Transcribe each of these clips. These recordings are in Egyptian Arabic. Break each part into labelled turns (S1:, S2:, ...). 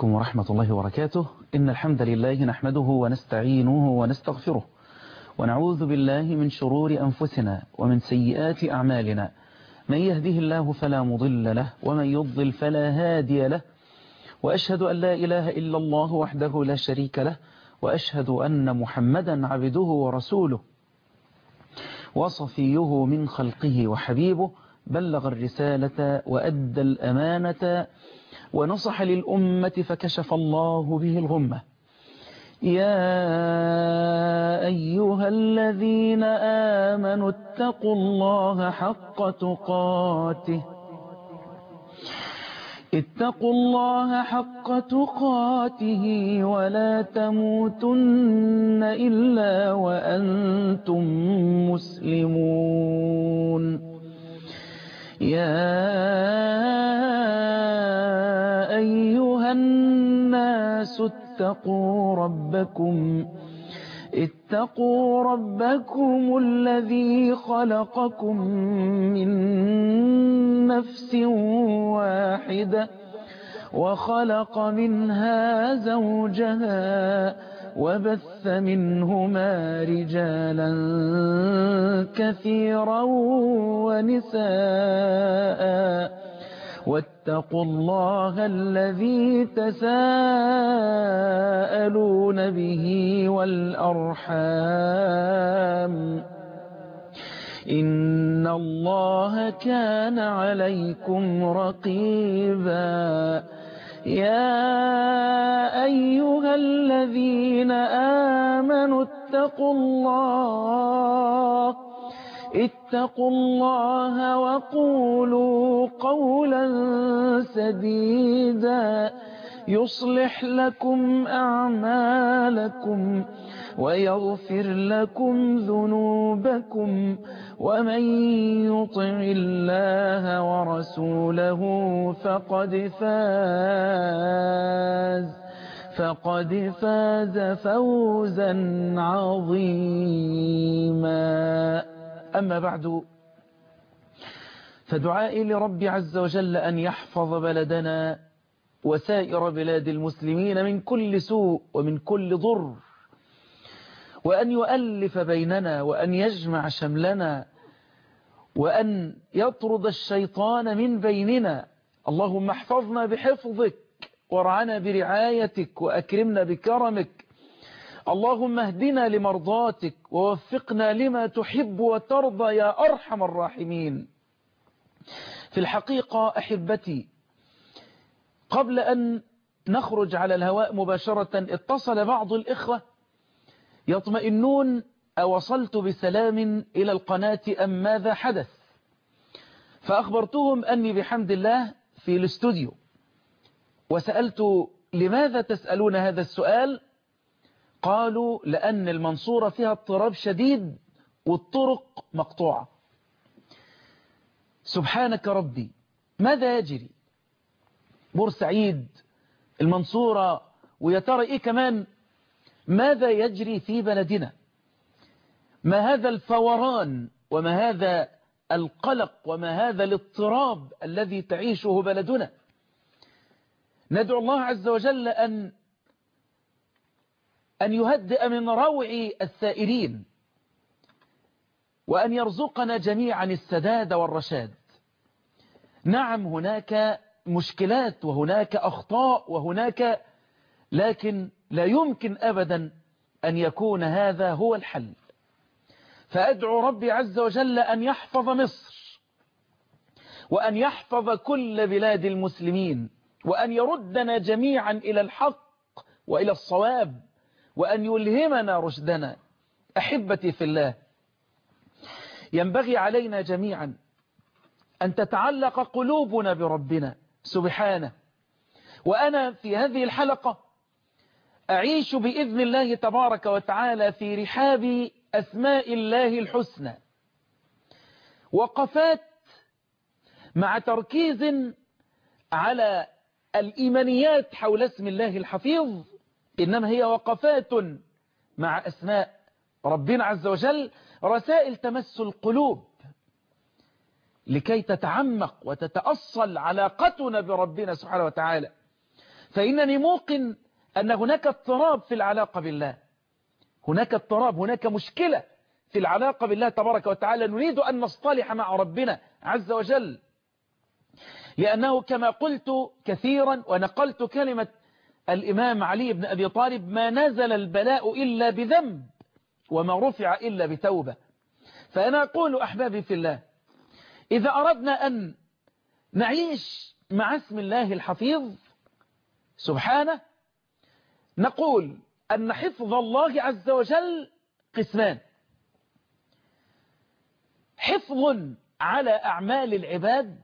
S1: عليكم ورحمة الله وبركاته إن الحمد لله نحمده ونستعينه ونستغفره ونعوذ بالله من شرور أنفسنا ومن سيئات أعمالنا من يهده الله فلا مضل له ومن يضل فلا هادي له وأشهد أن لا إله إلا الله وحده لا شريك له وأشهد أن محمدا عبده ورسوله وصفيه من خلقه وحبيبه بلغ الرسالة وأدى الأمانة ونصح للأمة فكشف الله به الغمة يا أيها الذين آمنوا اتقوا الله حق تقاته اتقوا الله حق تقاته ولا تموتن إلا وأنتم مسلمون يا أيها الناس اتقوا ربكم اتقوا ربكم الذي خلقكم من نفس واحدة وخلق منها زوجها وبث منهما رجالا كثيرا ونساء واتقوا الله الذي تساءلون به والأرحام إن الله كان عليكم رقيبا يا أيها الذين آمنوا اتقوا الله اتقوا الله وقولوا قولا سديدا يصلح لكم أعمالكم ويغفر لكم ذنوبكم ومن يطع الله ورسوله فقد فاز فقد فاز فوزا عظيما أما بعد فدعائي لرب عز وجل أن يحفظ بلدنا وسائر بلاد المسلمين من كل سوء ومن كل ضر وأن يؤلف بيننا وأن يجمع شملنا وأن يطرد الشيطان من بيننا اللهم احفظنا بحفظك وارعنا برعايتك وأكرمنا بكرمك اللهم اهدنا لمرضاتك ووفقنا لما تحب وترضى يا أرحم الراحمين في الحقيقة أحبتي قبل أن نخرج على الهواء مباشرة اتصل بعض الإخوة يطمئنون أوصلت بسلام إلى القناة أم ماذا حدث فأخبرتهم أني بحمد الله في الاستوديو وسألت لماذا تسألون هذا السؤال قالوا لأن المنصورة فيها اضطراب شديد والطرق مقطوعة سبحانك ربي ماذا يجري بورسعيد المنصورة ويا ترى إيه كمان ماذا يجري في بلدنا ما هذا الفوران وما هذا القلق وما هذا الاضطراب الذي تعيشه بلدنا ندعو الله عز وجل أن أن يهدئ من روع السائرين وأن يرزقنا جميعا السداد والرشاد نعم هناك مشكلات وهناك أخطاء وهناك لكن لا يمكن أبدا أن يكون هذا هو الحل فأدعو ربي عز وجل أن يحفظ مصر وأن يحفظ كل بلاد المسلمين وأن يردنا جميعا إلى الحق وإلى الصواب وأن يلهمنا رشدنا أحبتي في الله ينبغي علينا جميعا أن تتعلق قلوبنا بربنا سبحانه وأنا في هذه الحلقة أعيش بإذن الله تبارك وتعالى في رحاب أسماء الله الحسنى وقفات مع تركيز على الإيمانيات حول اسم الله الحفيظ إنما هي وقفات مع أسماء ربنا عز وجل رسائل تمس القلوب لكي تتعمق وتتأصل علاقتنا بربنا سبحانه وتعالى فإنني موقن أن هناك اضطراب في العلاقة بالله هناك اضطراب هناك مشكلة في العلاقة بالله تبارك وتعالى نريد أن نصطلح مع ربنا عز وجل لأنه كما قلت كثيرا ونقلت كلمة الإمام علي بن أبي طالب ما نزل البلاء إلا بذنب وما رفع إلا بتوبة فأنا أقول أحبابي في الله إذا أردنا أن نعيش مع اسم الله الحفيظ سبحانه نقول أن حفظ الله عز وجل قسمان حفظ على أعمال العباد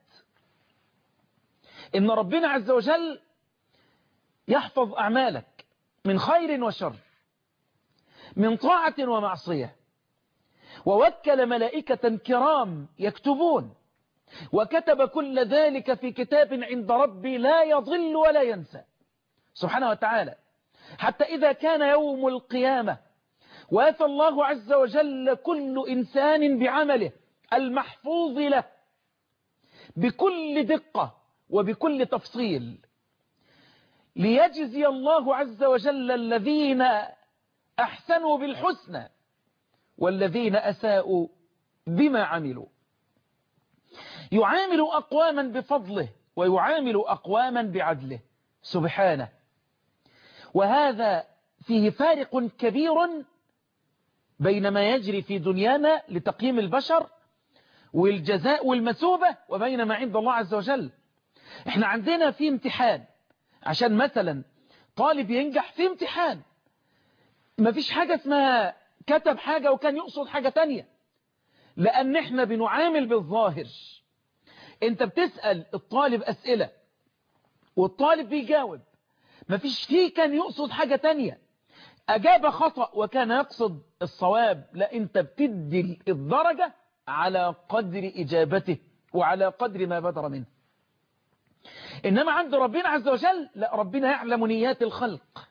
S1: إن ربنا عز وجل يحفظ أعمالك من خير وشر من طاعة ومعصية ووكل ملائكة كرام يكتبون وكتب كل ذلك في كتاب عند ربي لا يضل ولا ينسى سبحانه وتعالى حتى إذا كان يوم القيامة واتى الله عز وجل كل إنسان بعمله المحفوظ له بكل دقة وبكل تفصيل ليجزي الله عز وجل الذين أحسنوا بالحسنى والذين أساءوا بما عملوا يعامل أقواما بفضله ويعامل أقواما بعدله سبحانه وهذا فيه فارق كبير بين ما يجري في دنيانا لتقييم البشر والجزاء والمثوبة وبين ما عند الله عز وجل احنا عندنا في امتحان عشان مثلا طالب ينجح في امتحان ما فيش حاجة اسمها كتب حاجة وكان يقصد حاجة تانية لأن احنا بنعامل بالظاهر انت بتسأل الطالب أسئلة والطالب بيجاوب ما فيش فيه كان يقصد حاجة تانية أجاب خطأ وكان يقصد الصواب لا انت بتدي الدرجة على قدر إجابته وعلى قدر ما بدر منه إنما عند ربنا عز وجل لا ربنا يعلم نيات الخلق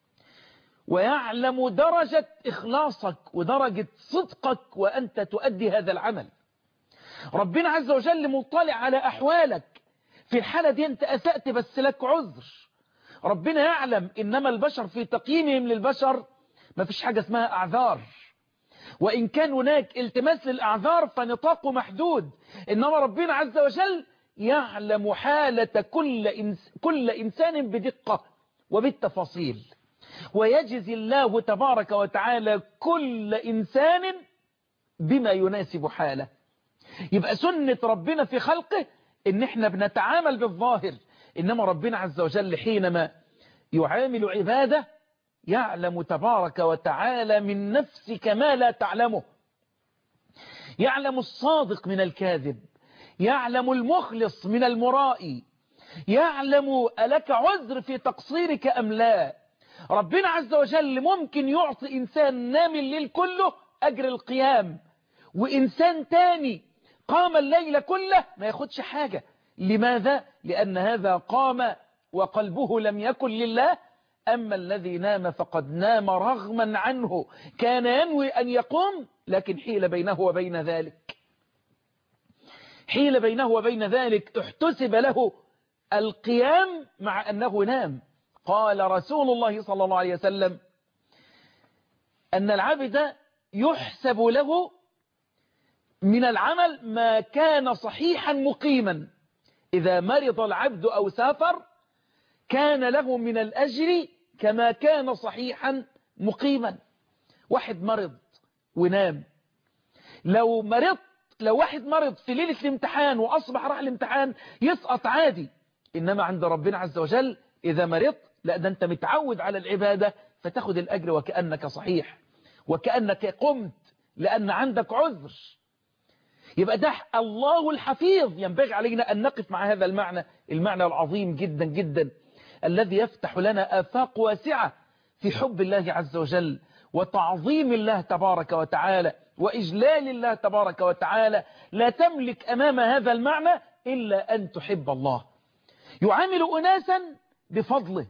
S1: ويعلم درجة إخلاصك ودرجة صدقك وأنت تؤدي هذا العمل ربنا عز وجل مطلع على أحوالك في الحالة دي أنت أسأت بس لك عذر ربنا يعلم إنما البشر في تقييمهم للبشر ما فيش حاجة اسمها أعذار وإن كان هناك التماس للأعذار فنطاقه محدود إنما ربنا عز وجل يعلم حالة كل, إنس كل إنسان بدقة وبالتفاصيل ويجزي الله تبارك وتعالى كل إنسان بما يناسب حاله يبقى سنة ربنا في خلقه إن احنا بنتعامل بالظاهر إنما ربنا عز وجل حينما يعامل عباده يعلم تبارك وتعالى من نفسك ما لا تعلمه يعلم الصادق من الكاذب يعلم المخلص من المرائي يعلم ألك عذر في تقصيرك أم لا ربنا عز وجل ممكن يعطي إنسان نام الليل كله أجر القيام وإنسان تاني قام الليل كله ما ياخدش حاجة لماذا؟ لأن هذا قام وقلبه لم يكن لله أما الذي نام فقد نام رغما عنه كان ينوي أن يقوم لكن حيل بينه وبين ذلك حيل بينه وبين ذلك احتسب له القيام مع أنه نام قال رسول الله صلى الله عليه وسلم أن العبد يحسب له من العمل ما كان صحيحا مقيما إذا مرض العبد أو سافر كان له من الأجر كما كان صحيحا مقيما واحد مرض ونام لو مرضت لو واحد مرض في ليلة الامتحان وأصبح راح الامتحان يسقط عادي إنما عند ربنا عز وجل إذا مرضت لا ده أنت متعود على العبادة فتاخد الأجر وكأنك صحيح وكأنك قمت لأن عندك عذر يبقى ده الله الحفيظ ينبغي علينا أن نقف مع هذا المعنى المعنى العظيم جدا جدا الذي يفتح لنا آفاق واسعة في حب الله عز وجل وتعظيم الله تبارك وتعالى وإجلال الله تبارك وتعالى لا تملك أمام هذا المعنى إلا أن تحب الله يعامل أناسا بفضله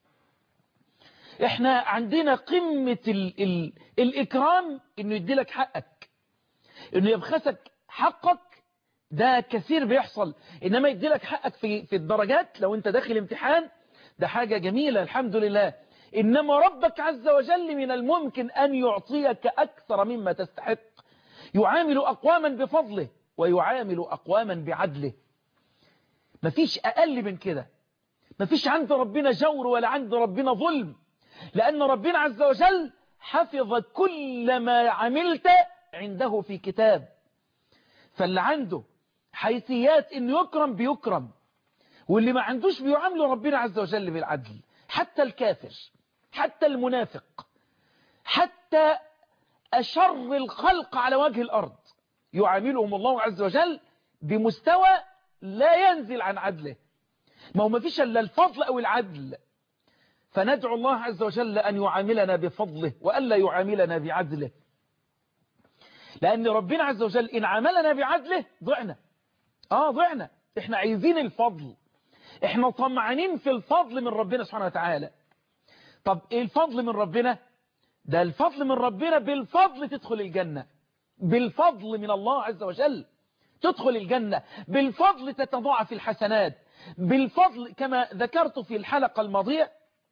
S1: احنا عندنا قمة ال ال الإكرام انه يدي لك حقك انه يبخسك حقك ده كثير بيحصل انما يدي لك حقك في, في الدرجات لو انت داخل امتحان ده حاجة جميلة الحمد لله إنما ربك عز وجل من الممكن أن يعطيك أكثر مما تستحق يعامل أقواما بفضله ويعامل أقواما بعدله مفيش أقل من كده مفيش عند ربنا جور ولا عند ربنا ظلم لأن ربنا عز وجل حفظ كل ما عملت عنده في كتاب فاللي عنده حيثيات إنه يكرم بيكرم واللي ما عندوش بيعامله ربنا عز وجل بالعدل حتى الكافر حتى المنافق حتى أشر الخلق على وجه الأرض يعاملهم الله عز وجل بمستوى لا ينزل عن عدله ما هو ما فيش إلا الفضل أو العدل فندعو الله عز وجل أن يعاملنا بفضله وألا يعاملنا بعدله لأن ربنا عز وجل إن عاملنا بعدله ضعنا آه ضعنا إحنا عايزين الفضل إحنا طمعانين في الفضل من ربنا سبحانه وتعالى طب إيه الفضل من ربنا ده الفضل من ربنا بالفضل تدخل الجنة بالفضل من الله عز وجل تدخل الجنة بالفضل تتضاعف الحسنات بالفضل كما ذكرت في الحلقة الماضية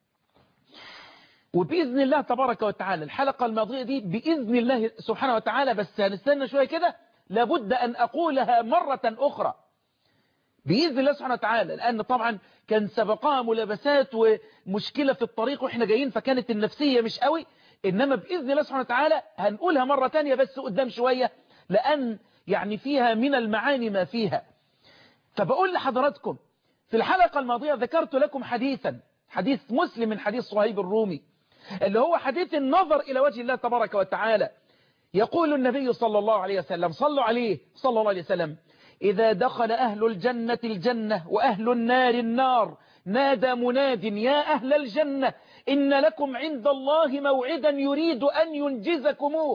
S1: وبإذن الله تبارك وتعالى الحلقة الماضية دي بإذن الله سبحانه وتعالى بس هنستنى شوية كده لابد أن أقولها مرة أخرى بإذن الله سبحانه وتعالى لأن طبعا كان سبقها ملابسات ومشكلة في الطريق وإحنا جايين فكانت النفسية مش قوي إنما بإذن الله سبحانه وتعالى هنقولها مرة تانية بس قدام شوية لأن يعني فيها من المعاني ما فيها فبقول لحضراتكم في الحلقة الماضية ذكرت لكم حديثا حديث مسلم من حديث صهيب الرومي اللي هو حديث النظر إلى وجه الله تبارك وتعالى يقول النبي صلى الله عليه وسلم صلوا عليه صلى الله عليه وسلم إذا دخل أهل الجنة الجنة وأهل النار النار نادى مناد يا أهل الجنة إن لكم عند الله موعدا يريد أن ينجزكموه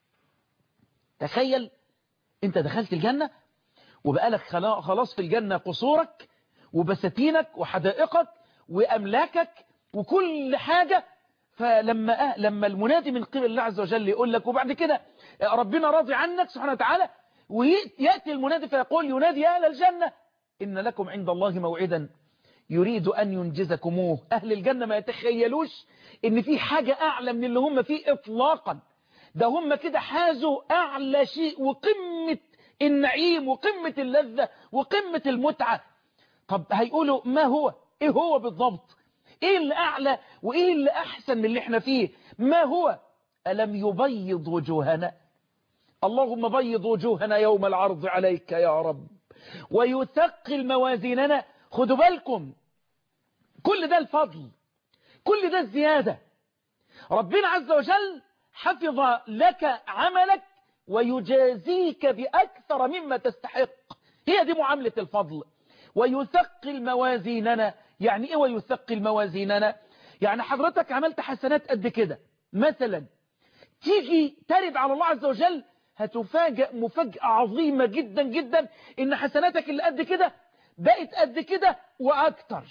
S1: تخيل انت دخلت الجنة وبقالك خلاص في الجنة قصورك وبساتينك وحدائقك وأملاكك وكل حاجة فلما أه لما المنادي من قبل الله عز وجل يقول لك وبعد كده ربنا راضي عنك سبحانه وتعالى ويأتي المنادي فيقول ينادي يا أهل الجنة إن لكم عند الله موعدا يريد أن ينجزكموه أهل الجنة ما يتخيلوش إن في حاجة أعلى من اللي هم فيه إطلاقا ده هم كده حازوا أعلى شيء وقمة النعيم وقمة اللذة وقمة المتعة طب هيقولوا ما هو إيه هو بالضبط إيه اللي أعلى وإيه اللي أحسن من اللي احنا فيه ما هو ألم يبيض وجوهنا اللهم بيض وجوهنا يوم العرض عليك يا رب ويثقل موازيننا خدوا بالكم كل ده الفضل كل ده الزيادة ربنا عز وجل حفظ لك عملك ويجازيك بأكثر مما تستحق هي دي معاملة الفضل ويثقل موازيننا يعني ايه ويثقل موازيننا يعني حضرتك عملت حسنات قد كده مثلا تيجي ترد على الله عز وجل هتفاجأ مفاجأة عظيمة جدا جدا ان حسناتك اللي قد كده بقت قد كده واكتر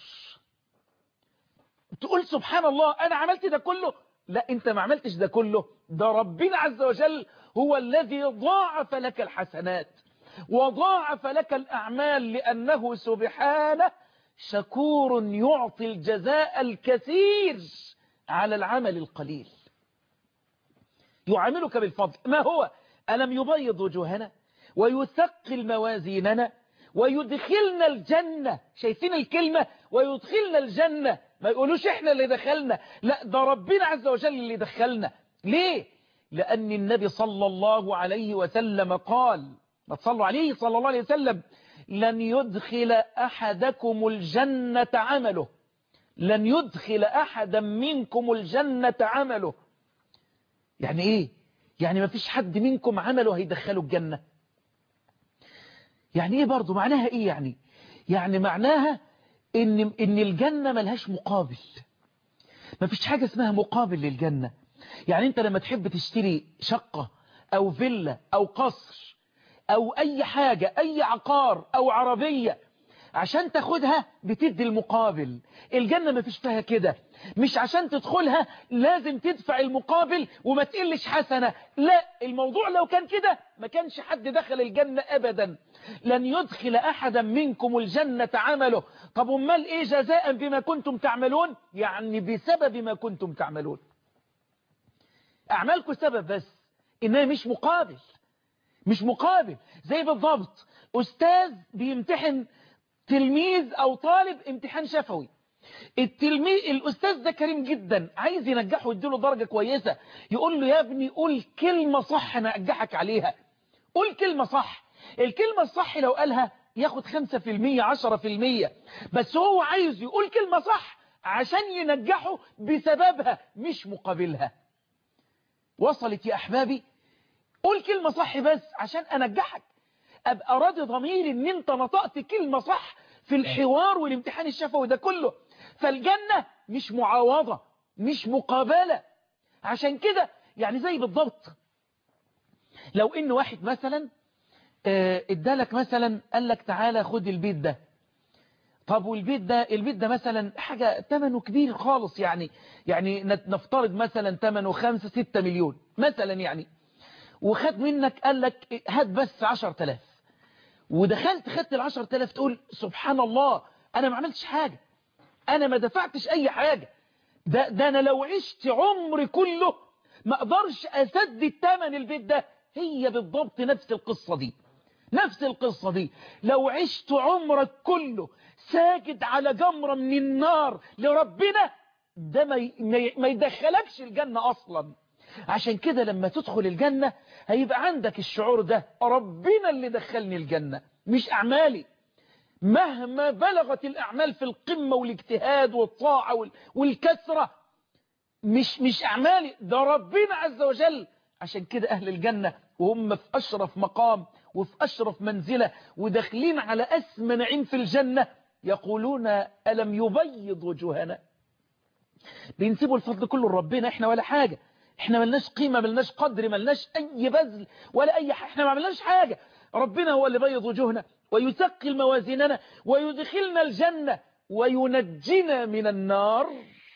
S1: تقول سبحان الله انا عملت ده كله لا انت ما عملتش ده كله ده ربنا عز وجل هو الذي ضاعف لك الحسنات وضاعف لك الأعمال لأنه سبحانه شكور يعطي الجزاء الكثير على العمل القليل يعاملك بالفضل ما هو ألم يبيض وجوهنا ويثقل موازيننا ويدخلنا الجنة شايفين الكلمة ويدخلنا الجنة ما يقولوش احنا اللي دخلنا لا ده ربنا عز وجل اللي دخلنا ليه لأن النبي صلى الله عليه وسلم قال ما تصلوا عليه صلى الله عليه وسلم لن يدخل أحدكم الجنة عمله لن يدخل أحدا منكم الجنة عمله يعني إيه يعني ما فيش حد منكم عمله هيدخله الجنة يعني إيه برضو معناها إيه يعني يعني معناها إن, إن الجنة ملهاش مقابل ما فيش حاجة اسمها مقابل للجنة يعني أنت لما تحب تشتري شقة أو فيلا أو قصر أو أي حاجة أي عقار أو عربية عشان تاخدها بتدي المقابل الجنة ما فيش فيها كده مش عشان تدخلها لازم تدفع المقابل وما تقلش حسنة لا الموضوع لو كان كده ما كانش حد دخل الجنة أبدا لن يدخل أحدا منكم الجنة عمله طب امال ايه جزاء بما كنتم تعملون يعني بسبب ما كنتم تعملون اعمالكم سبب بس انها مش مقابل مش مقابل زي بالضبط استاذ بيمتحن تلميذ او طالب امتحان شفوي التلميذ الاستاذ ده كريم جدا عايز ينجحه ويديله درجه كويسه يقول له يا ابني قول كلمه صح انا انجحك عليها قول كلمه صح الكلمه الصح لو قالها ياخد 5% 10% بس هو عايز يقول كلمه صح عشان ينجحه بسببها مش مقابلها وصلت يا احبابي قول كلمه صح بس عشان انجحك ابقى راضي ضميري ان انت نطقت كلمه صح في الحوار والامتحان الشفوي ده كله فالجنة مش معاوضة مش مقابلة عشان كده يعني زي بالضبط لو ان واحد مثلا ادالك مثلا قال لك تعالى خد البيت ده طب والبيت ده البيت ده مثلا حاجة ثمنه كبير خالص يعني يعني نفترض مثلا ثمنه 5 6 مليون مثلا يعني وخد منك قال لك هات بس 10000 ودخلت خدت ال 10000 تقول سبحان الله انا ما عملتش حاجة انا ما دفعتش اي حاجة ده, ده انا لو عشت عمري كله ما اقدرش اسدد ثمن البيت ده هي بالضبط نفس القصة دي نفس القصة دي لو عشت عمرك كله ساجد على جمرة من النار لربنا ده ما ما يدخلكش الجنة اصلا عشان كده لما تدخل الجنة هيبقى عندك الشعور ده ربنا اللي دخلني الجنة مش أعمالي مهما بلغت الأعمال في القمة والاجتهاد والطاعة والكسرة مش مش أعمالي ده ربنا عز وجل عشان كده أهل الجنة وهم في أشرف مقام وفي أشرف منزلة وداخلين على أسمى نعيم في الجنة يقولون ألم يبيض وجوهنا بينسبوا الفضل كله لربنا احنا ولا حاجة احنا ملناش قيمة ملناش قدر ملناش اي بذل ولا اي حاجة احنا ما عملناش حاجة ربنا هو اللي بيض وجوهنا ويثقل موازيننا ويدخلنا الجنة وينجنا من النار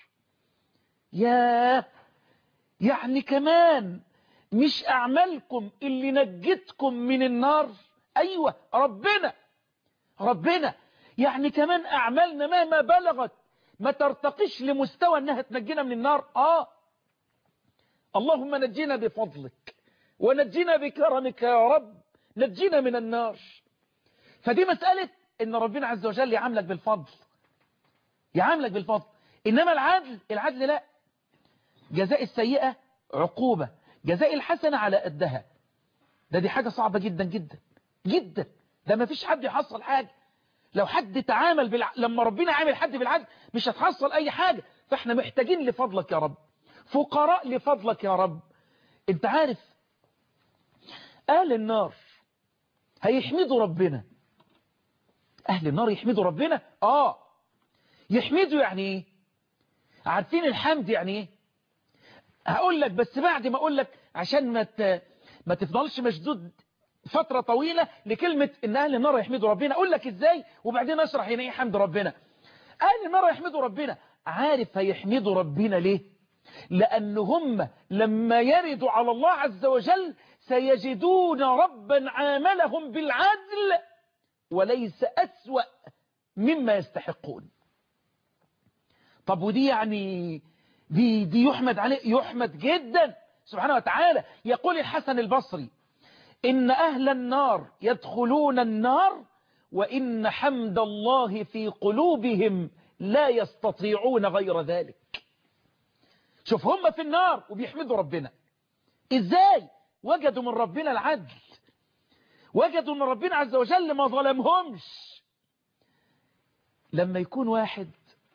S1: يا يعني كمان مش أعمالكم اللي نجتكم من النار أيوة ربنا ربنا يعني كمان أعمالنا مهما بلغت ما ترتقيش لمستوى أنها تنجينا من النار آه اللهم نجينا بفضلك ونجينا بكرمك يا رب نجينا من النار فدي مسألة ان ربنا عز وجل يعاملك بالفضل يعاملك بالفضل انما العدل العدل لا جزاء السيئة عقوبة جزاء الحسنة على قدها ده دي حاجة صعبة جدا جدا جدا ده ما فيش حد يحصل حاجة لو حد تعامل بالع... لما ربنا عامل حد بالعدل مش هتحصل اي حاجة فاحنا محتاجين لفضلك يا رب فقراء لفضلك يا رب انت عارف اهل النار هيحمدوا ربنا اهل النار يحمدوا ربنا اه يحمدوا يعني ايه عارفين الحمد يعني ايه هقول لك بس بعد ما اقول لك عشان ما ت... ما تفضلش مشدود فترة طويلة لكلمة ان اهل النار يحمدوا ربنا اقول لك ازاي وبعدين اشرح يعني ايه حمد ربنا اهل النار يحمدوا ربنا عارف هيحمدوا ربنا ليه لأن هم لما يردوا على الله عز وجل سيجدون ربا عاملهم بالعدل وليس أسوأ مما يستحقون طب ودي يعني دي, دي يحمد عليه يحمد جدا سبحانه وتعالى يقول الحسن البصري إن أهل النار يدخلون النار وإن حمد الله في قلوبهم لا يستطيعون غير ذلك شوف هم في النار وبيحمدوا ربنا ازاي وجدوا من ربنا العدل وجدوا ان ربنا عز وجل ما ظلمهمش لما يكون واحد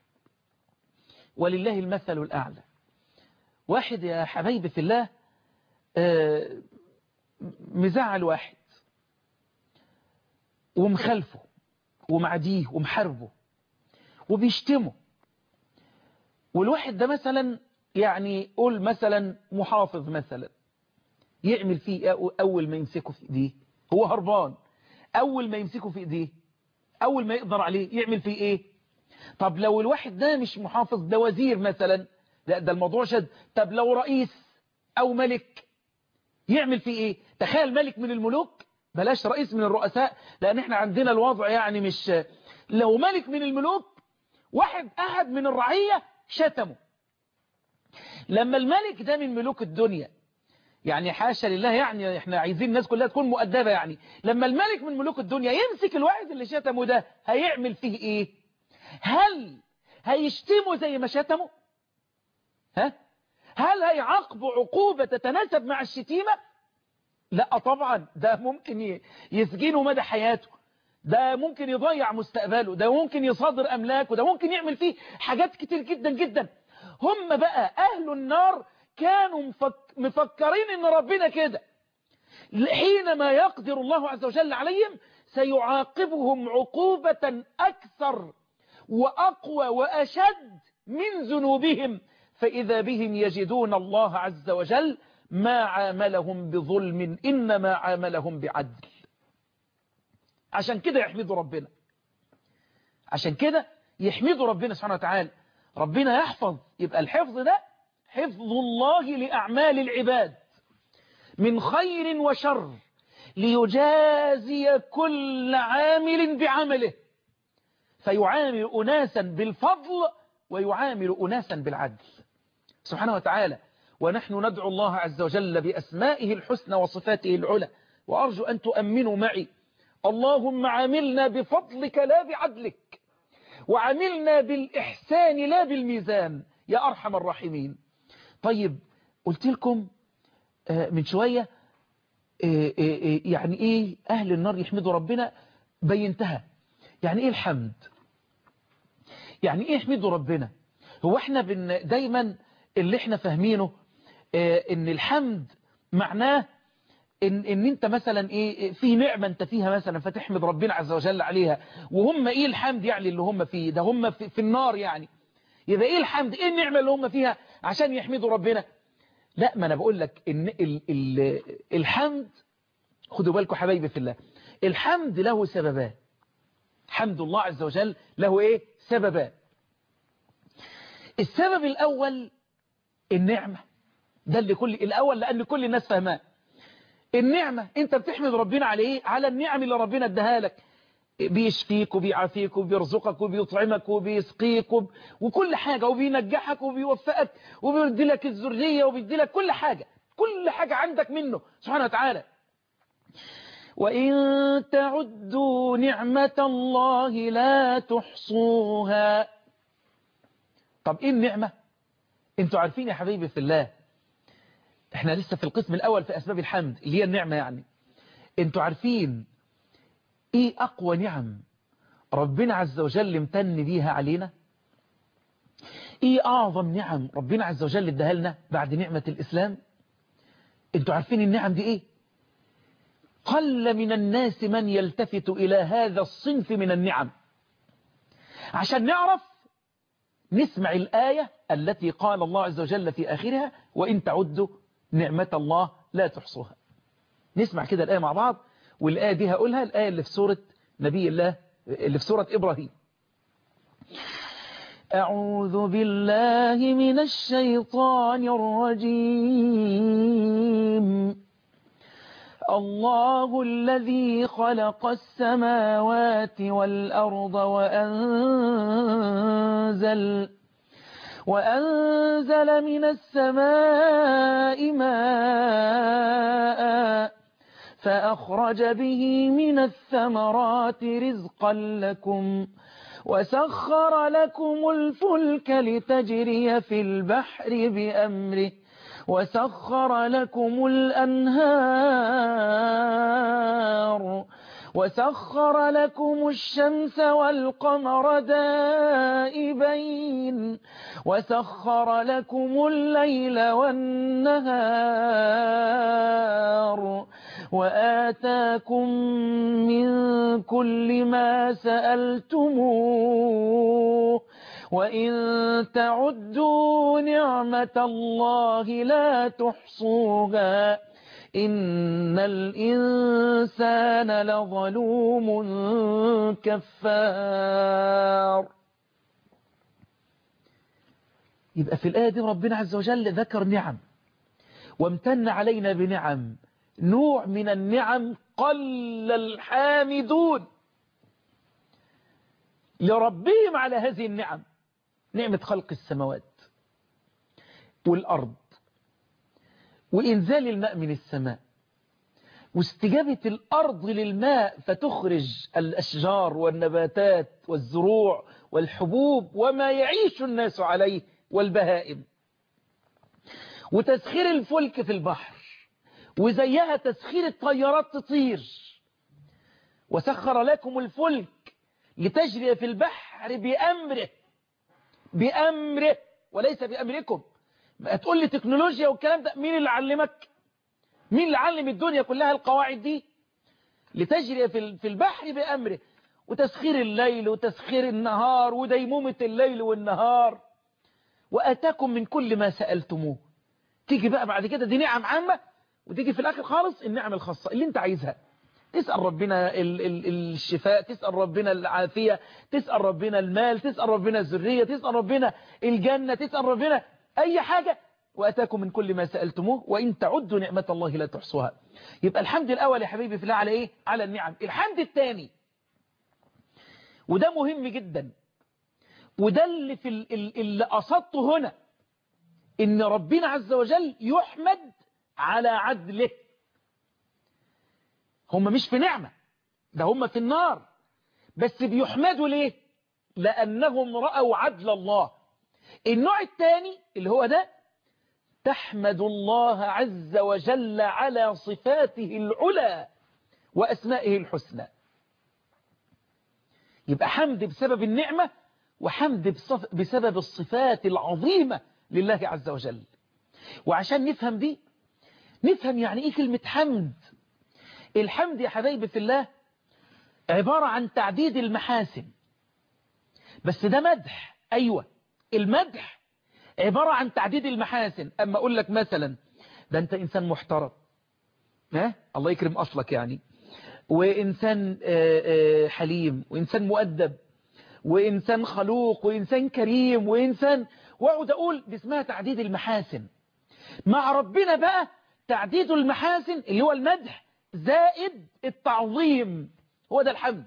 S1: ولله المثل الأعلى واحد يا حبايبي في الله مزعل واحد ومخالفه ومعديه ومحاربه وبيشتمه والواحد ده مثلا يعني قول مثلا محافظ مثلا يعمل فيه أول ما يمسكه في إيديه هو هربان أول ما يمسكه في إيديه أول ما يقدر عليه يعمل فيه إيه طب لو الواحد ده مش محافظ ده وزير مثلا لا ده الموضوع شد طب لو رئيس أو ملك يعمل فيه إيه تخيل ملك من الملوك بلاش رئيس من الرؤساء لأن احنا عندنا الوضع يعني مش لو ملك من الملوك واحد أحد من الرعية شتمه لما الملك ده من ملوك الدنيا يعني حاشا لله يعني احنا عايزين الناس كلها تكون مؤدبة يعني لما الملك من ملوك الدنيا يمسك الواحد اللي شتمه ده هيعمل فيه ايه هل هيشتمه زي ما شتمه ها هل هيعاقبه عقوبة تتناسب مع الشتيمة لا طبعا ده ممكن يسجنه مدى حياته ده ممكن يضيع مستقبله ده ممكن يصادر أملاكه ده ممكن يعمل فيه حاجات كتير جدا جدا هم بقى أهل النار كانوا مفك مفكرين ان ربنا كده حينما يقدر الله عز وجل عليهم سيعاقبهم عقوبة أكثر وأقوى وأشد من ذنوبهم فإذا بهم يجدون الله عز وجل ما عاملهم بظلم إنما عاملهم بعدل عشان كده يحمدوا ربنا عشان كده يحمدوا ربنا سبحانه وتعالى ربنا يحفظ يبقى الحفظ ده حفظ الله لأعمال العباد من خير وشر ليجازي كل عامل بعمله فيعامل أناسا بالفضل ويعامل أناسا بالعدل سبحانه وتعالى ونحن ندعو الله عز وجل بأسمائه الحسنى وصفاته العلى وأرجو أن تؤمنوا معي اللهم عاملنا بفضلك لا بعدلك وعاملنا بالإحسان لا بالميزان يا أرحم الراحمين طيب قلت لكم من شوية يعني إيه أهل النار يحمدوا ربنا بينتها يعني إيه الحمد يعني إيه يحمدوا ربنا هو احنا بن دايما اللي احنا فاهمينه ان الحمد معناه ان, إن انت مثلا ايه في نعمة انت فيها مثلا فتحمد ربنا عز وجل عليها وهم ايه الحمد يعني اللي هم فيه ده هم في, في النار يعني يبقى ايه الحمد ايه النعمة اللي هم فيها عشان يحمدوا ربنا لا ما انا بقول لك ان ال ال الحمد خدوا بالكم حبايبي في الله الحمد له سببان حمد الله عز وجل له ايه سببان السبب الاول النعمة ده اللي كل الاول لان كل الناس فاهماه النعمة انت بتحمد ربنا على ايه على النعم اللي ربنا اداها لك بيشفيك وبيعافيك وبيرزقك وبيطعمك وبيسقيك وب... وكل حاجة وبينجحك وبيوفقك وبيدي لك الذرية وبيدي لك كل حاجة كل حاجة عندك منه سبحانه وتعالى وإن تعدوا نعمة الله لا تحصوها طب ايه النعمة انتوا عارفين يا حبيبي في الله احنا لسه في القسم الاول في اسباب الحمد اللي هي النعمة يعني انتوا عارفين ايه اقوى نعم ربنا عز وجل امتن بيها علينا ايه اعظم نعم ربنا عز وجل اداها لنا بعد نعمة الاسلام انتوا عارفين النعم دي ايه قل من الناس من يلتفت الى هذا الصنف من النعم عشان نعرف نسمع الآية التي قال الله عز وجل في آخرها وإن تعدوا نعمة الله لا تحصوها نسمع كده الآية مع بعض والآية دي هقولها الآية اللي في سورة نبي الله اللي في سورة إبراهيم أعوذ بالله من الشيطان الرجيم الله الذي خلق السماوات والأرض وأنزل وأنزل من السماء ماء فأخرج به من الثمرات رزقا لكم وسخر لكم الفلك لتجري في البحر بأمره وسخر لكم الأنهار وسخر لكم الشمس والقمر دائبين وسخر لكم الليل والنهار وآتاكم من كل ما سألتموه وإن تعدوا نعمة الله لا تحصوها إن الإنسان لظلوم كفار يبقى في الآية دي ربنا عز وجل ذكر نعم وامتن علينا بنعم نوع من النعم قل الحامدون لربهم على هذه النعم نعمة خلق السماوات والأرض وإنزال الماء من السماء واستجابة الأرض للماء فتخرج الأشجار والنباتات والزروع والحبوب وما يعيش الناس عليه والبهائم وتسخير الفلك في البحر وزيها تسخير الطيارات تطير وسخر لكم الفلك لتجري في البحر بأمره بأمره وليس بأمركم تقول لي تكنولوجيا والكلام ده مين اللي علمك مين اللي علم الدنيا كلها القواعد دي لتجري في البحر بأمره وتسخير الليل وتسخير النهار وديمومة الليل والنهار وأتاكم من كل ما سألتموه تيجي بقى بعد كده دي نعم عامة وتيجي في الآخر خالص النعم الخاصة اللي انت عايزها تسأل ربنا ال ال الشفاء تسأل ربنا العافية تسأل ربنا المال تسأل ربنا الذرية تسأل ربنا الجنة تسأل ربنا أي حاجة وأتاكم من كل ما سألتموه وإن تعدوا نعمة الله لا تحصوها يبقى الحمد الأول يا حبيبي في الله على إيه على النعم الحمد الثاني وده مهم جدا وده اللي, في اللي قصدته هنا إن ربنا عز وجل يحمد على عدله هم مش في نعمة ده هم في النار بس بيحمدوا ليه لأنهم رأوا عدل الله النوع الثاني اللي هو ده تحمد الله عز وجل على صفاته العلى وأسمائه الحسنى يبقى حمد بسبب النعمة وحمد بسبب الصفات العظيمة لله عز وجل وعشان نفهم دي نفهم يعني ايه كلمة حمد الحمد يا حبايبي في الله عبارة عن تعديد المحاسن بس ده مدح أيوة المدح عبارة عن تعديد المحاسن أما أقول لك مثلا ده أنت إنسان محترم ها الله يكرم أصلك يعني وإنسان حليم وإنسان مؤدب وإنسان خلوق وإنسان كريم وإنسان وأقعد أقول دي اسمها تعديد المحاسن مع ربنا بقى تعديد المحاسن اللي هو المدح زائد التعظيم هو ده الحمد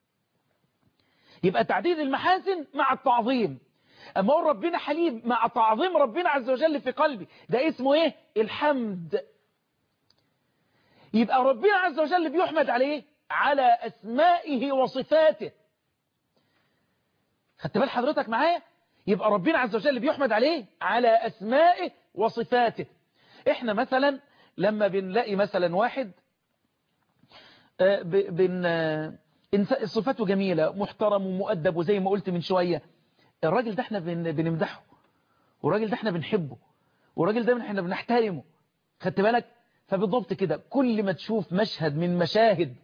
S1: يبقى تعديد المحاسن مع التعظيم أما هو ربنا حليم مع تعظيم ربنا عز وجل في قلبي ده اسمه ايه الحمد يبقى ربنا عز وجل بيحمد عليه على أسمائه وصفاته خدت بال حضرتك معايا يبقى ربنا عز وجل بيحمد عليه على أسمائه وصفاته احنا مثلا لما بنلاقي مثلا واحد بن صفاته جميلة محترم ومؤدب وزي ما قلت من شوية الراجل ده احنا بنمدحه والراجل ده احنا بنحبه والراجل ده احنا بنحترمه خدت بالك فبالضبط كده كل ما تشوف مشهد من مشاهد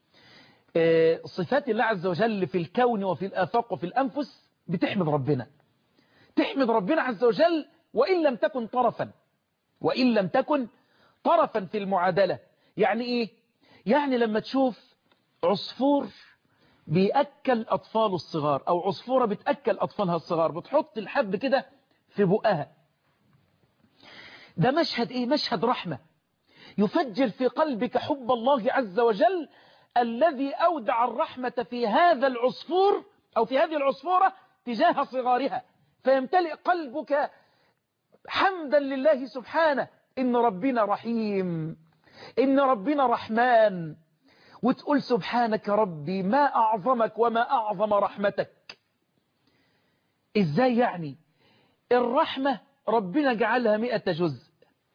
S1: صفات الله عز وجل في الكون وفي الآفاق وفي الأنفس بتحمد ربنا تحمد ربنا عز وجل وإن لم تكن طرفا وإن لم تكن طرفا في المعادلة يعني إيه يعني لما تشوف عصفور بيأكل أطفاله الصغار أو عصفورة بتأكل أطفالها الصغار بتحط الحب كده في بقها ده مشهد إيه مشهد رحمة يفجر في قلبك حب الله عز وجل الذي أودع الرحمة في هذا العصفور أو في هذه العصفورة تجاه صغارها فيمتلئ قلبك حمدا لله سبحانه إن ربنا رحيم إن ربنا رحمن وتقول سبحانك ربي ما أعظمك وما أعظم رحمتك إزاي يعني الرحمة ربنا جعلها مئة جزء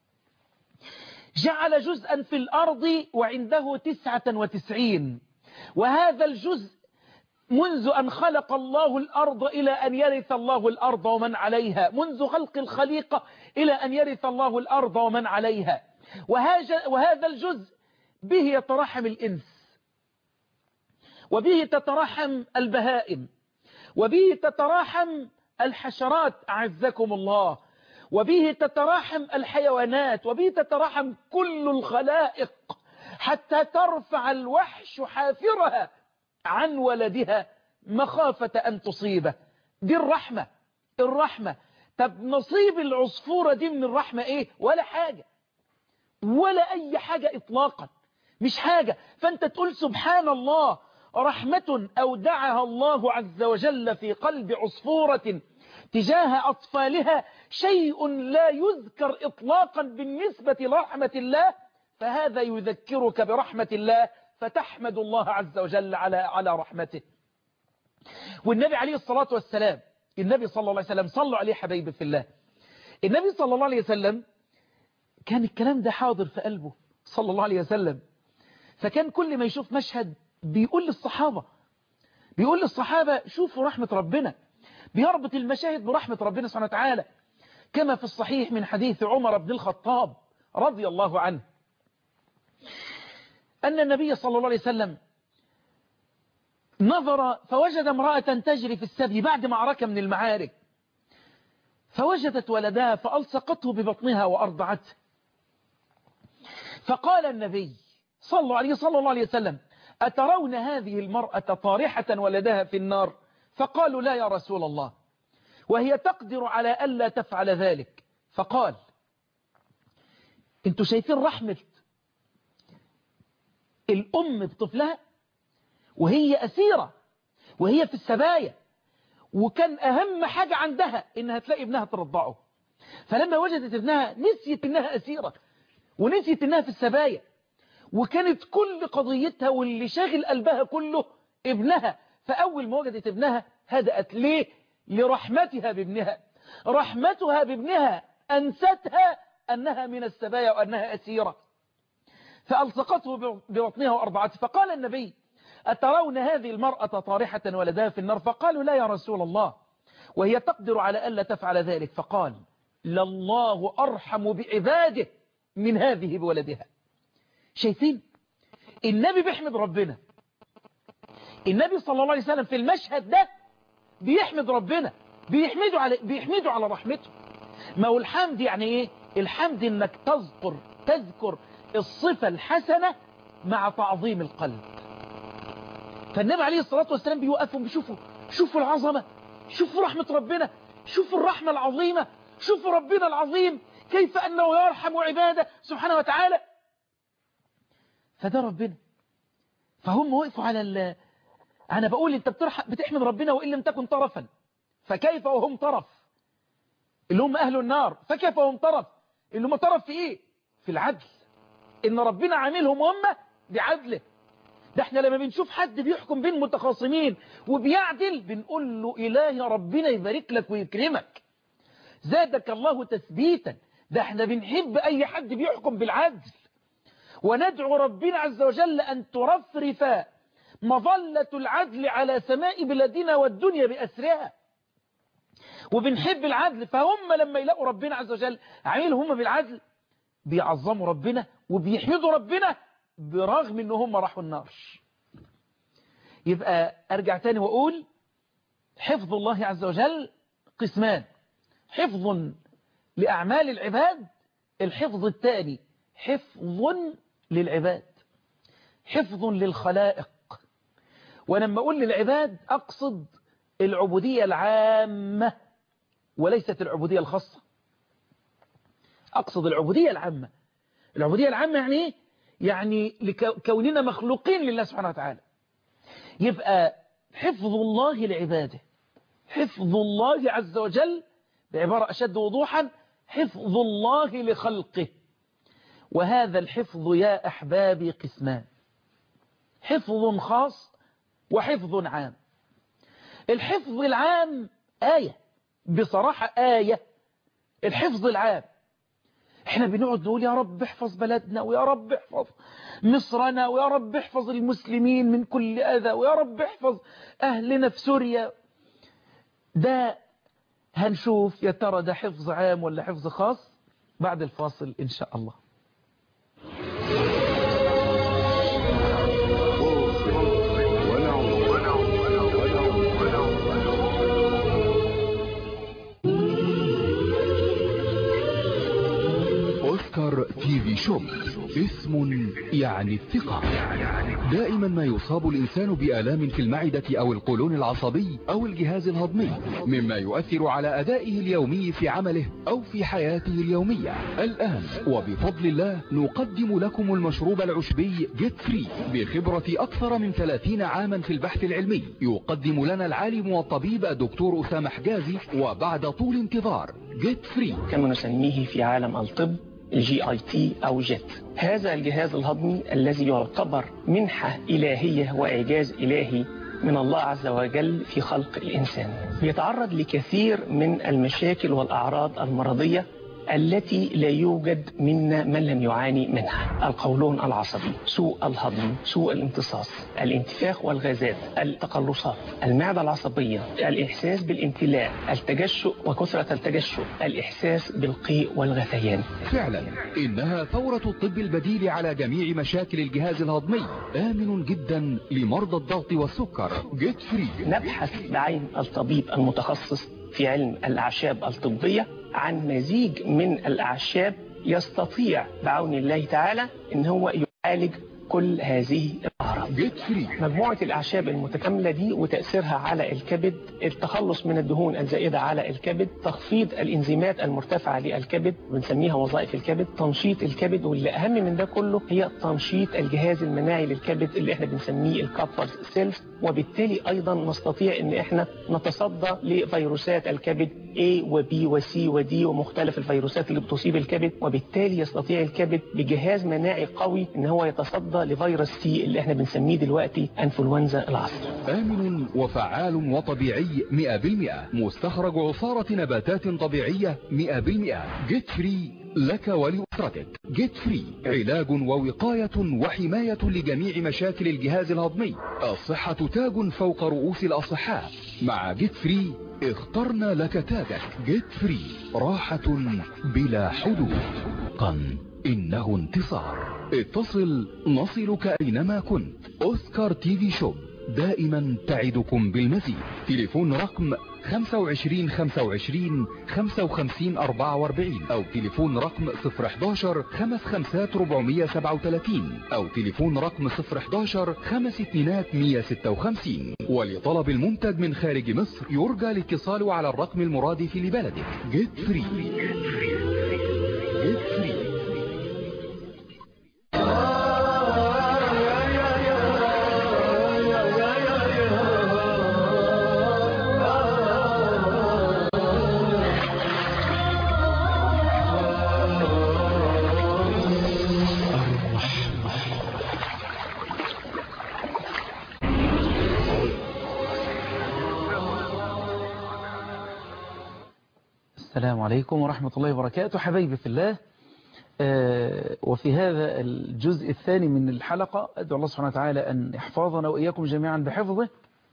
S1: جعل جزءا في الأرض وعنده تسعة وتسعين وهذا الجزء منذ أن خلق الله الأرض إلى أن يرث الله الأرض ومن عليها منذ خلق الخليقة إلى أن يرث الله الأرض ومن عليها وهذا الجزء به يترحم الإنس وبه تترحم البهائم وبه تتراحم الحشرات أعزكم الله وبه تتراحم الحيوانات وبه تتراحم كل الخلائق حتى ترفع الوحش حافرها عن ولدها مخافة أن تصيبه دي الرحمة الرحمة طب نصيب العصفورة دي من الرحمة ايه ولا حاجة ولا أي حاجة إطلاقا مش حاجة فأنت تقول سبحان الله رحمة أودعها الله عز وجل في قلب عصفورة تجاه أطفالها شيء لا يذكر إطلاقا بالنسبة لرحمة الله فهذا يذكرك برحمة الله فتحمد الله عز وجل على على رحمته والنبي عليه الصلاة والسلام النبي صلى الله عليه وسلم صلوا عليه حبيبي في الله النبي صلى الله عليه وسلم كان الكلام ده حاضر في قلبه صلى الله عليه وسلم فكان كل ما يشوف مشهد بيقول للصحابة بيقول للصحابة شوفوا رحمة ربنا بيربط المشاهد برحمة ربنا سبحانه وتعالى كما في الصحيح من حديث عمر بن الخطاب رضي الله عنه أن النبي صلى الله عليه وسلم نظر فوجد امرأة تجري في السبي بعد معركة من المعارك فوجدت ولدها فألصقته ببطنها وأرضعته فقال النبي صلى عليه صلى الله عليه وسلم أترون هذه المرأة طارحة ولدها في النار فقالوا لا يا رسول الله وهي تقدر على ألا تفعل ذلك فقال انتوا شايفين رحمة الأم بطفلها وهي أسيرة وهي في السبايا وكان أهم حاجة عندها إنها تلاقي ابنها ترضعه فلما وجدت ابنها نسيت إنها أسيرة ونسيت إنها في السبايا وكانت كل قضيتها واللي شاغل قلبها كله ابنها فأول ما وجدت ابنها هدأت ليه لرحمتها بابنها رحمتها بابنها أنستها أنها من السبايا وأنها أسيرة فألصقته ببطنها وأرضعته فقال النبي أترون هذه المرأة طارحة ولدها في النار فقالوا لا يا رسول الله وهي تقدر على ألا تفعل ذلك فقال لله أرحم بعباده من هذه بولدها شايفين النبي بيحمد ربنا النبي صلى الله عليه وسلم في المشهد ده بيحمد ربنا بيحمده على بيحمده على رحمته ما هو الحمد يعني ايه الحمد انك تذكر تذكر الصفة الحسنة مع تعظيم القلب فالنبي عليه الصلاة والسلام بيوقفهم بيشوفوا شوفوا العظمة شوفوا رحمة ربنا شوفوا الرحمة العظيمة شوفوا ربنا العظيم كيف أنه يرحم عباده سبحانه وتعالى فده ربنا فهم وقفوا على ال أنا بقول أنت بتحمد ربنا وإن لم تكن طرفا فكيف وهم طرف اللي هم أهل النار فكيف وهم طرف اللي هم طرف في إيه في العدل إن ربنا عاملهم هم بعدله ده احنا لما بنشوف حد بيحكم بين متخاصمين وبيعدل بنقول له إله ربنا يبارك لك ويكرمك زادك الله تثبيتا ده احنا بنحب أي حد بيحكم بالعدل وندعو ربنا عز وجل أن ترفرف مظلة العدل على سماء بلادنا والدنيا بأسرها وبنحب العدل فهم لما يلاقوا ربنا عز وجل عامل هم بالعدل بيعظموا ربنا وبيحمدوا ربنا برغم ان هم راحوا النار يبقى ارجع تاني واقول حفظ الله عز وجل قسمان حفظ لأعمال العباد الحفظ الثاني حفظ للعباد حفظ للخلائق ولما أقول للعباد أقصد العبودية العامة وليست العبودية الخاصة أقصد العبودية العامة العبودية العامة يعني إيه؟ يعني لكوننا مخلوقين لله سبحانه وتعالى يبقى حفظ الله لعباده حفظ الله عز وجل بعبارة أشد وضوحا حفظ الله لخلقه وهذا الحفظ يا أحبابي قسمان حفظ خاص وحفظ عام الحفظ العام آية بصراحة آية الحفظ العام احنا بنقعد نقول يا رب احفظ بلدنا ويا رب احفظ مصرنا ويا رب احفظ المسلمين من كل أذى ويا رب احفظ أهلنا في سوريا ده هنشوف يا ترى ده حفظ عام ولا حفظ خاص بعد الفاصل إن شاء الله
S2: أوسكار تي في شوب اسم يعني الثقة دائما ما يصاب الإنسان بآلام في المعدة أو القولون العصبي أو الجهاز الهضمي مما يؤثر على أدائه اليومي في عمله أو في حياته اليومية الآن وبفضل الله نقدم لكم المشروب العشبي جيت فري بخبرة أكثر من 30 عاما في البحث العلمي يقدم لنا العالم والطبيب الدكتور أسامة حجازي وبعد طول انتظار جيت فري
S3: كما نسميه في عالم الطب الجي اي تي او جيت هذا الجهاز الهضمي الذي يعتبر منحة إلهية وإعجاز إلهي من الله عز وجل في خلق الإنسان يتعرض لكثير من المشاكل والأعراض المرضية التي لا يوجد منا من لم يعاني منها القولون العصبي سوء الهضم سوء الامتصاص الانتفاخ والغازات التقلصات المعدة العصبية الإحساس بالامتلاء التجشؤ وكثرة التجشؤ الإحساس بالقيء والغثيان
S2: فعلا إنها ثورة الطب البديل على جميع مشاكل الجهاز الهضمي آمن جدا لمرضى الضغط والسكر جيت فري
S3: نبحث بعين الطبيب المتخصص في علم الأعشاب الطبية عن مزيج من الأعشاب يستطيع بعون الله تعالى ان هو يعالج كل هذه الأعراض
S2: جيت فري
S3: مجموعة الأعشاب المتكاملة دي وتأثيرها على الكبد التخلص من الدهون الزائدة على الكبد تخفيض الإنزيمات المرتفعة للكبد بنسميها وظائف الكبد تنشيط الكبد واللي أهم من ده كله هي تنشيط الجهاز المناعي للكبد اللي احنا بنسميه الكابر سيلز وبالتالي أيضا نستطيع ان احنا نتصدى لفيروسات الكبد A و B و C و D ومختلف الفيروسات اللي بتصيب الكبد وبالتالي يستطيع الكبد بجهاز مناعي قوي ان هو يتصدى لفيروس سي اللي احنا بنسميه دلوقتي انفلونزا العصر
S2: آمن وفعال وطبيعي 100% مستخرج عصارة نباتات طبيعية 100% جيت فري لك ولأسرتك جيت فري علاج ووقاية وحماية لجميع مشاكل الجهاز الهضمي الصحة تاج فوق رؤوس الأصحاء مع جيت فري اخترنا لك تاجك جيت فري راحة بلا حدود قن إنه انتصار اتصل نصلك أينما كنت أوسكار تي في شوب دائما تعدكم بالمزيد تليفون رقم 25 25 55 44 أو تليفون رقم 011 55 437 أو تليفون رقم 011 5 2 156 ولطلب المنتج من خارج مصر يرجى الاتصال على الرقم المرادف لبلدك جيت فري جيت فري
S1: السلام عليكم ورحمة الله وبركاته حبايبي في الله آه، وفي هذا الجزء الثاني من الحلقة أدعو الله سبحانه وتعالى أن يحفظنا وإياكم جميعا بحفظه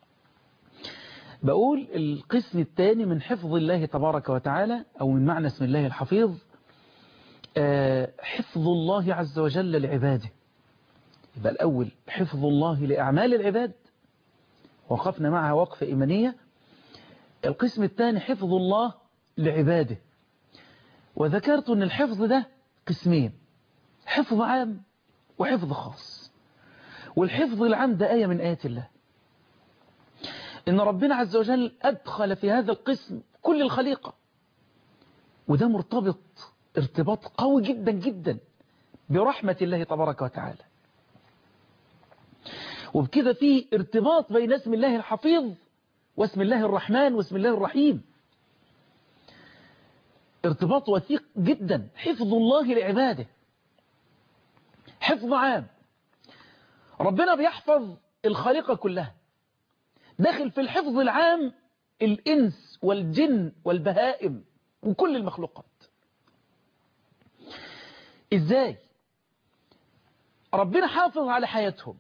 S1: بقول القسم الثاني من حفظ الله تبارك وتعالى أو من معنى اسم الله الحفيظ آه، حفظ الله عز وجل لعباده يبقى الأول حفظ الله لأعمال العباد وقفنا معها وقفة إيمانية القسم الثاني حفظ الله لعباده وذكرت أن الحفظ ده قسمين حفظ عام وحفظ خاص والحفظ العام ده آية من آيات الله إن ربنا عز وجل أدخل في هذا القسم كل الخليقة وده مرتبط ارتباط قوي جدا جدا برحمة الله تبارك وتعالى وبكده في ارتباط بين اسم الله الحفيظ واسم الله الرحمن واسم الله الرحيم ارتباط وثيق جدا حفظ الله لعباده حفظ عام ربنا بيحفظ الخليقة كلها داخل في الحفظ العام الإنس والجن والبهائم وكل المخلوقات إزاي ربنا حافظ على حياتهم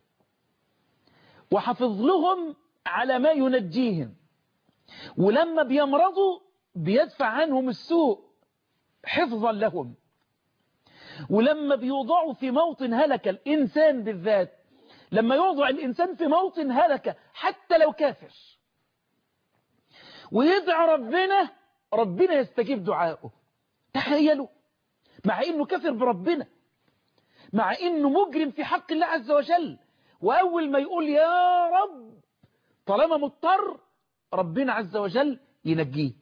S1: وحافظ لهم على ما ينجيهم ولما بيمرضوا بيدفع عنهم السوء حفظا لهم ولما بيوضعوا في موطن هلكة الإنسان بالذات لما يوضع الإنسان في موطن هلكة حتى لو كافر ويدعى ربنا ربنا يستجيب دعائه تخيلوا مع انه كافر بربنا مع انه مجرم في حق الله عز وجل واول ما يقول يا رب طالما مضطر ربنا عز وجل ينجيه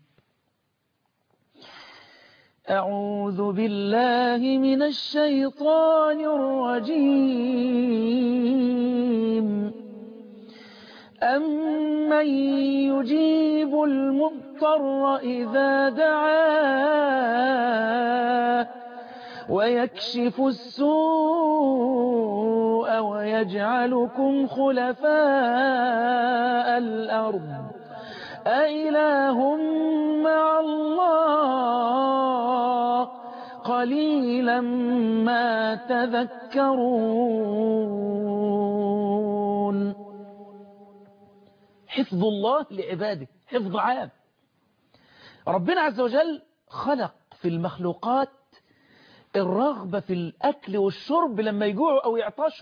S1: أعوذ بالله من الشيطان الرجيم أمن يجيب المضطر إذا دعاه ويكشف السوء ويجعلكم خلفاء الأرض أإله مع الله قليلا ما تذكرون حفظ الله لعباده حفظ عام ربنا عز وجل خلق في المخلوقات الرغبة في الأكل والشرب لما يجوعوا أو يعطشوا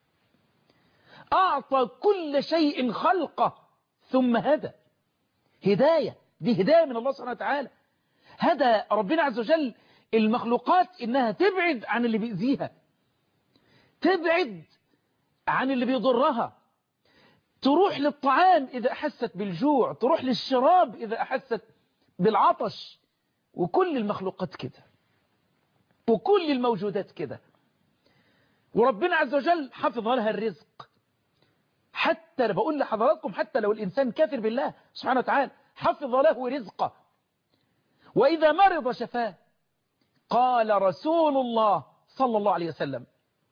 S1: أعطى كل شيء خلقه ثم هدى هداية دي هداية من الله سبحانه وتعالى هدى ربنا عز وجل المخلوقات إنها تبعد عن اللي بيأذيها تبعد عن اللي بيضرها تروح للطعام إذا أحست بالجوع تروح للشراب إذا أحست بالعطش وكل المخلوقات كده وكل الموجودات كده وربنا عز وجل حفظ لها الرزق حتى أنا بقول لحضراتكم حتى لو الإنسان كافر بالله سبحانه وتعالى حفظ له رزقه وإذا مرض شفاه قال رسول الله صلى الله عليه وسلم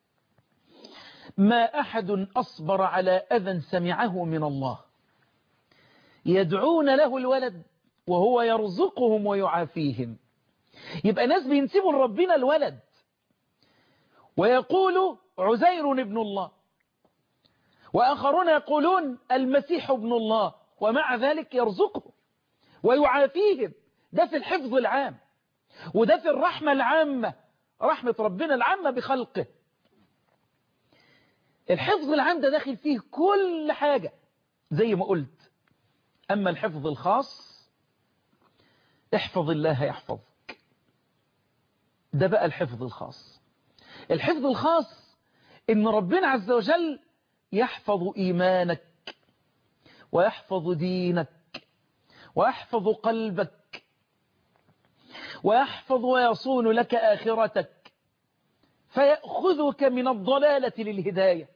S1: ما أحد أصبر على أذى سمعه من الله يدعون له الولد وهو يرزقهم ويعافيهم يبقى ناس بينسبوا لربنا الولد ويقول عزير ابن الله وآخرون يقولون المسيح ابن الله ومع ذلك يرزقهم ويعافيهم ده في الحفظ العام وده في الرحمة العامة رحمة ربنا العامة بخلقه الحفظ العام ده داخل فيه كل حاجة زي ما قلت أما الحفظ الخاص احفظ الله يحفظك ده بقى الحفظ الخاص الحفظ الخاص ان ربنا عز وجل يحفظ إيمانك ويحفظ دينك ويحفظ قلبك ويحفظ ويصون لك آخرتك فيأخذك من الضلالة للهداية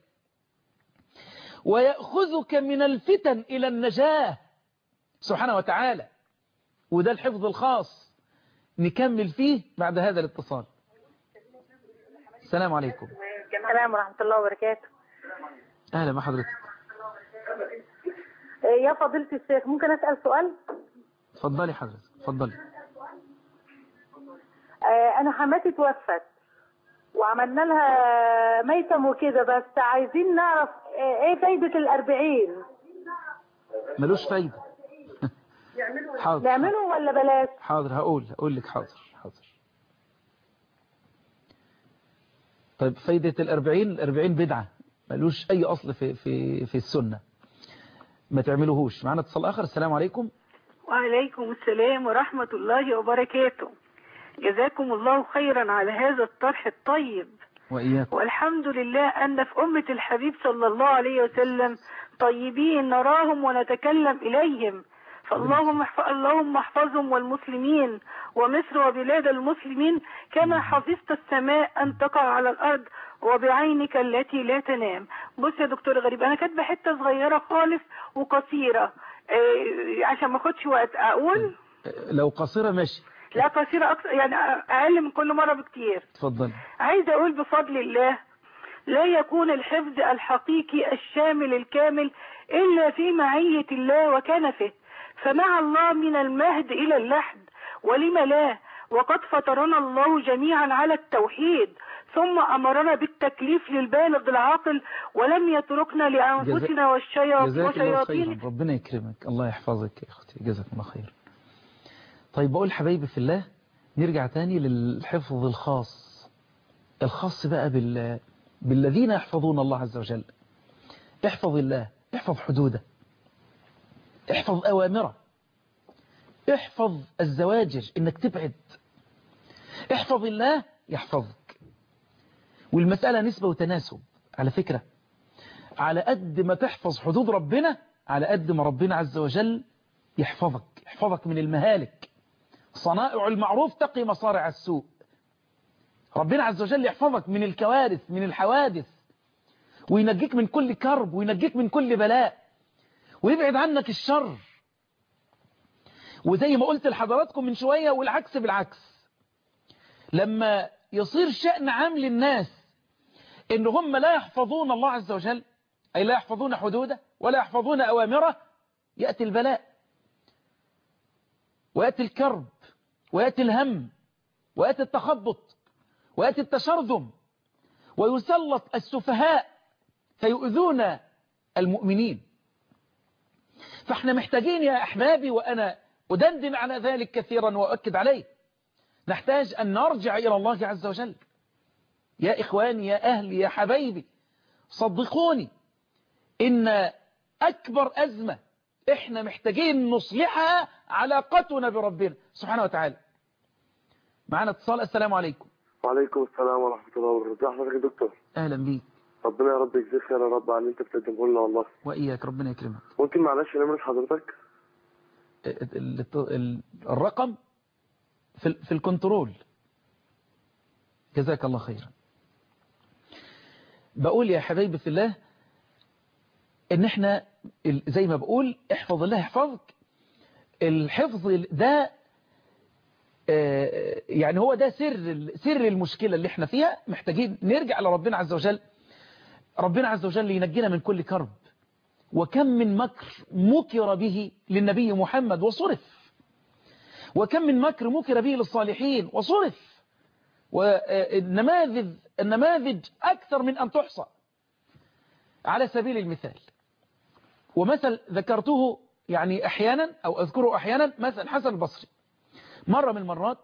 S1: ويأخذك من الفتن إلى النجاة سبحانه وتعالى وده الحفظ الخاص نكمل فيه بعد هذا الاتصال السلام عليكم
S4: السلام ورحمة الله وبركاته
S1: أهلا بحضرتك
S4: يا فضيلة الشيخ ممكن أسأل سؤال
S1: اتفضلي حضرتك اتفضلي
S4: آه، أنا حماتي توفت وعملنا لها ميتم وكده بس عايزين نعرف آه، إيه فايدة الأربعين
S1: ملوش فايدة حاضر
S4: نعمله ولا بلاش
S1: حاضر هقول هقول لك حاضر حاضر طيب فايدة الأربعين الأربعين بدعة ملوش أي أصل في, في, في السنة ما تعملوهوش معنا اتصال آخر السلام عليكم
S5: وعليكم السلام ورحمة الله وبركاته جزاكم الله خيرا على هذا الطرح الطيب
S1: وإياكم
S5: والحمد لله أن في أمة الحبيب صلى الله عليه وسلم طيبين نراهم ونتكلم إليهم فاللهم احف- اللهم احفظهم والمسلمين ومصر وبلاد المسلمين كما حفظت السماء أن تقع على الأرض وبعينك التي لا تنام بص يا دكتور غريب أنا كاتبة حتة صغيرة خالص وقصيرة إيه، عشان ما اخدش وقت أقول
S1: لو قصيرة ماشي
S5: لا قصيرة أكثر يعني أقل من كل مرة بكتير
S1: اتفضلي
S5: عايزة أقول بفضل الله لا يكون الحفظ الحقيقي الشامل الكامل إلا في معية الله وكنفه فمع الله من المهد إلى اللحد ولم لا وقد فطرنا الله جميعا على التوحيد ثم أمرنا بالتكليف للبالغ العاقل ولم يتركنا لأنفسنا والشياط-
S1: جزاك الله
S5: وشياطين
S1: خيرا ربنا يكرمك الله يحفظك يا أختي جزاك الله خير طيب بقول حبايبي في الله نرجع تاني للحفظ الخاص الخاص بقى بال... بالذين يحفظون الله عز وجل احفظ الله احفظ حدوده احفظ أوامره احفظ الزواجر انك تبعد احفظ الله يحفظك والمسألة نسبة وتناسب على فكرة على قد ما تحفظ حدود ربنا على قد ما ربنا عز وجل يحفظك يحفظك من المهالك صنائع المعروف تقي مصارع السوء ربنا عز وجل يحفظك من الكوارث من الحوادث وينجيك من كل كرب وينجيك من كل بلاء ويبعد عنك الشر وزي ما قلت لحضراتكم من شوية والعكس بالعكس لما يصير شأن عام للناس ان هم لا يحفظون الله عز وجل أي لا يحفظون حدوده ولا يحفظون أوامره يأتي البلاء ويأتي الكرب ويأتي الهم ويأتي التخبط ويأتي التشرذم ويسلط السفهاء فيؤذون المؤمنين فاحنا محتاجين يا أحبابي وأنا أدندن على ذلك كثيرا وأؤكد عليه نحتاج أن نرجع إلى الله عز وجل يا إخواني يا أهلي يا حبايبي صدقوني إن أكبر أزمة إحنا محتاجين نصلحها علاقتنا بربنا سبحانه وتعالى معنا اتصال السلام عليكم
S6: وعليكم السلام ورحمة الله وبركاته حضرتك يا دكتور
S1: أهلا بيك
S6: ربنا يا رب يجزيك خير يا رب على اللي انت بتقدمه لنا والله
S1: وإياك ربنا يكرمك
S6: ممكن معلش نمرة حضرتك
S1: ال- ال- الرقم في ال- في الكنترول جزاك الله خيرا بقول يا حبايبي في الله ان احنا ال- زي ما بقول احفظ الله يحفظك الحفظ ده آه، يعني هو ده سر ال- سر المشكلة اللي احنا فيها محتاجين نرجع لربنا عز وجل ربنا عز وجل ينجينا من كل كرب وكم من مكر مكر به للنبي محمد وصرف وكم من مكر مكر به للصالحين وصرف والنماذج النماذج أكثر من أن تحصى على سبيل المثال ومثل ذكرته يعني أحيانا أو أذكره أحيانا مثل حسن البصري مرة من المرات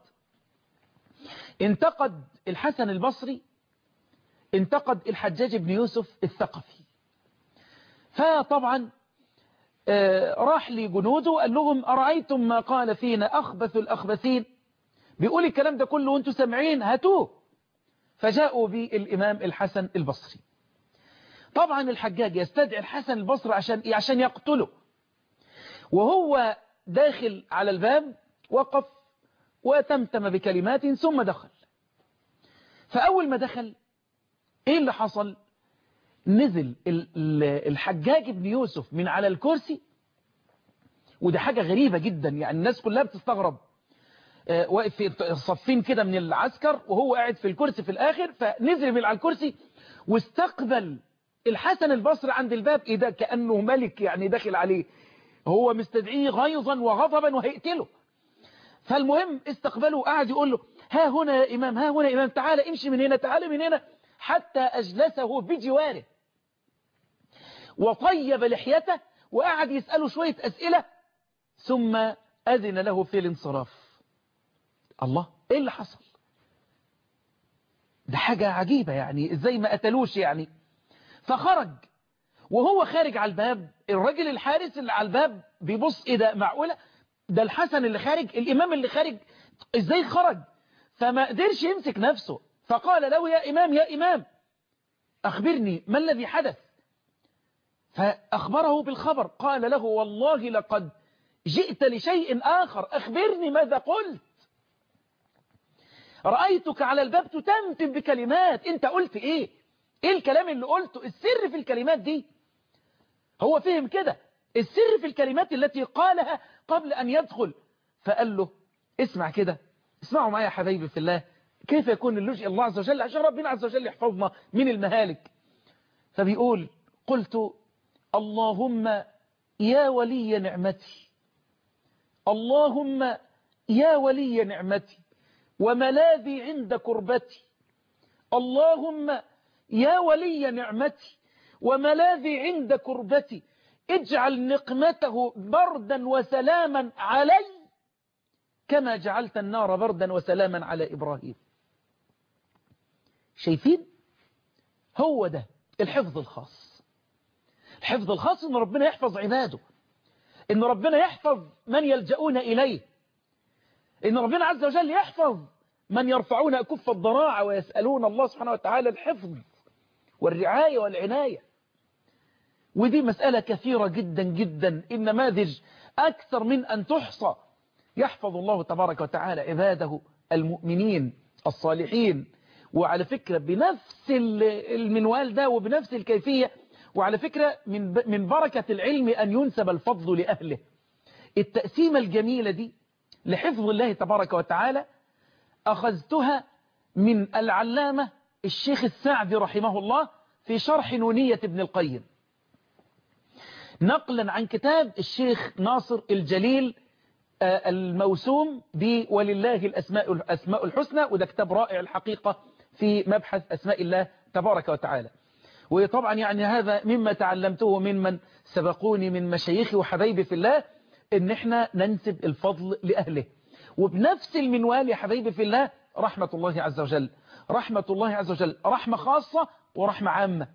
S1: انتقد الحسن البصري انتقد الحجاج بن يوسف الثقفي فطبعا آه، راح لجنوده قال لهم أرأيتم ما قال فينا أخبث الأخبثين بيقول الكلام ده كله وانتم سامعين هاتوه فجاءوا بالإمام الحسن البصري طبعا الحجاج يستدعي الحسن البصري عشان إيه؟ عشان يقتله وهو داخل على الباب وقف وتمتم بكلمات ثم دخل فأول ما دخل إيه اللي حصل نزل ال- ال- الحجاج بن يوسف من على الكرسي وده حاجة غريبة جدا يعني الناس كلها بتستغرب آه، واقف في صفين كده من العسكر وهو قاعد في الكرسي في الآخر فنزل من على الكرسي واستقبل الحسن البصري عند الباب إيه ده كأنه ملك يعني داخل عليه هو مستدعيه غيظا وغضبا وهيقتله فالمهم استقبله وقعد يقول له ها هنا يا إمام ها هنا يا إمام تعالى امشي من هنا تعالى من هنا حتى أجلسه بجواره وطيب لحيته وقعد يسأله شوية أسئلة ثم أذن له في الانصراف الله إيه اللي حصل ده حاجة عجيبة يعني إزاي ما قتلوش يعني فخرج وهو خارج على الباب الراجل الحارس اللي على الباب بيبص إيه ده معقولة ده الحسن اللي خارج الإمام اللي خارج إزاي خرج فما قدرش يمسك نفسه فقال له يا إمام يا إمام أخبرني ما الذي حدث فأخبره بالخبر قال له والله لقد جئت لشيء آخر أخبرني ماذا قلت رأيتك على الباب تتمتم بكلمات انت قلت ايه ايه الكلام اللي قلته السر في الكلمات دي هو فهم كده السر في الكلمات التي قالها قبل أن يدخل فقال له اسمع كده اسمعوا معايا يا حبايبي في الله كيف يكون اللجئ الله عز وجل عشان ربنا عز وجل يحفظنا من المهالك فبيقول قلت اللهم يا ولي نعمتي اللهم يا ولي نعمتي وملاذي عند كربتي اللهم يا ولي نعمتي وملاذي عند كربتي اجعل نقمته بردا وسلاما علي كما جعلت النار بردا وسلاما على إبراهيم شايفين هو ده الحفظ الخاص الحفظ الخاص ان ربنا يحفظ عباده ان ربنا يحفظ من يلجؤون إليه ان ربنا عز وجل يحفظ من يرفعون أكف الضراعة ويسألون الله سبحانه وتعالى الحفظ والرعاية والعناية ودي مسألة كثيرة جدا جدا النماذج أكثر من أن تحصى يحفظ الله تبارك وتعالى عباده المؤمنين الصالحين وعلى فكرة بنفس المنوال ده وبنفس الكيفية وعلى فكرة من من بركة العلم أن ينسب الفضل لأهله التقسيمة الجميلة دي لحفظ الله تبارك وتعالى أخذتها من العلامة الشيخ السعدي رحمه الله في شرح نونية ابن القيم نقلا عن كتاب الشيخ ناصر الجليل الموسوم ب ولله الأسماء, الأسماء الحسنى وده كتاب رائع الحقيقة في مبحث أسماء الله تبارك وتعالى وطبعا يعني هذا مما تعلمته ممن سبقوني من مشايخي وحبايبي في الله ان احنا ننسب الفضل لأهله وبنفس المنوال يا حبايبي في الله رحمة الله عز وجل رحمة الله عز وجل رحمة خاصة ورحمة عامة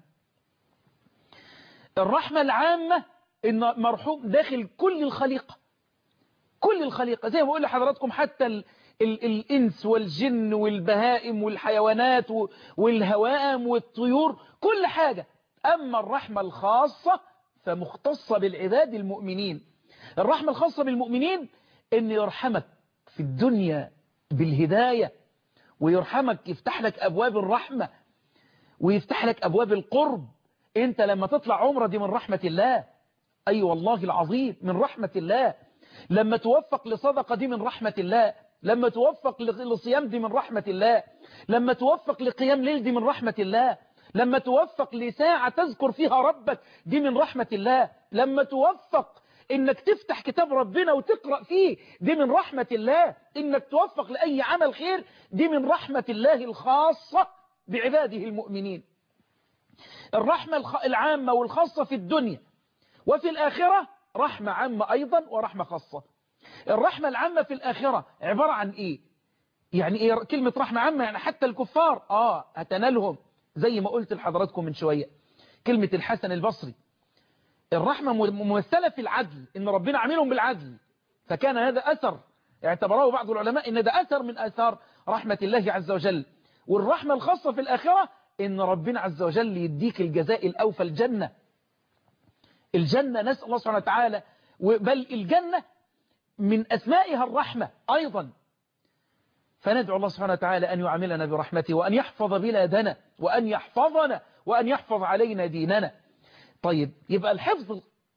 S1: الرحمة العامة إن مرحوم داخل كل الخليقة كل الخليقة زي ما بقول لحضراتكم حتى ال ال الإنس والجن والبهائم والحيوانات والهوام والطيور كل حاجة أما الرحمة الخاصة فمختصة بالعباد المؤمنين الرحمة الخاصة بالمؤمنين إن يرحمك في الدنيا بالهداية ويرحمك يفتح لك أبواب الرحمة ويفتح لك أبواب القرب أنت لما تطلع عمرة دي من رحمة الله أي أيوة والله العظيم من رحمة الله لما توفق لصدقة دي من رحمة الله لما توفق لصيام دي من رحمة الله لما توفق لقيام ليل دي من رحمة الله لما توفق لساعة تذكر فيها ربك دي من رحمة الله لما توفق انك تفتح كتاب ربنا وتقرأ فيه دي من رحمة الله انك توفق لأي عمل خير دي من رحمة الله الخاصة بعباده المؤمنين الرحمة العامة والخاصة في الدنيا وفي الآخرة رحمة عامة أيضا ورحمة خاصة الرحمة العامة في الآخرة عبارة عن إيه يعني إيه كلمة رحمة عامة يعني حتى الكفار آه هتنالهم زي ما قلت لحضراتكم من شوية كلمة الحسن البصري الرحمة ممثلة في العدل إن ربنا عاملهم بالعدل فكان هذا أثر اعتبره بعض العلماء إن ده أثر من أثار رحمة الله عز وجل والرحمة الخاصة في الآخرة إن ربنا عز وجل يديك الجزاء الأوفى الجنة الجنة نسأل الله سبحانه وتعالى بل الجنة من أسمائها الرحمة أيضا فندعو الله سبحانه وتعالى أن يعاملنا برحمته وأن يحفظ بلادنا وأن يحفظنا وأن يحفظ علينا ديننا طيب يبقى الحفظ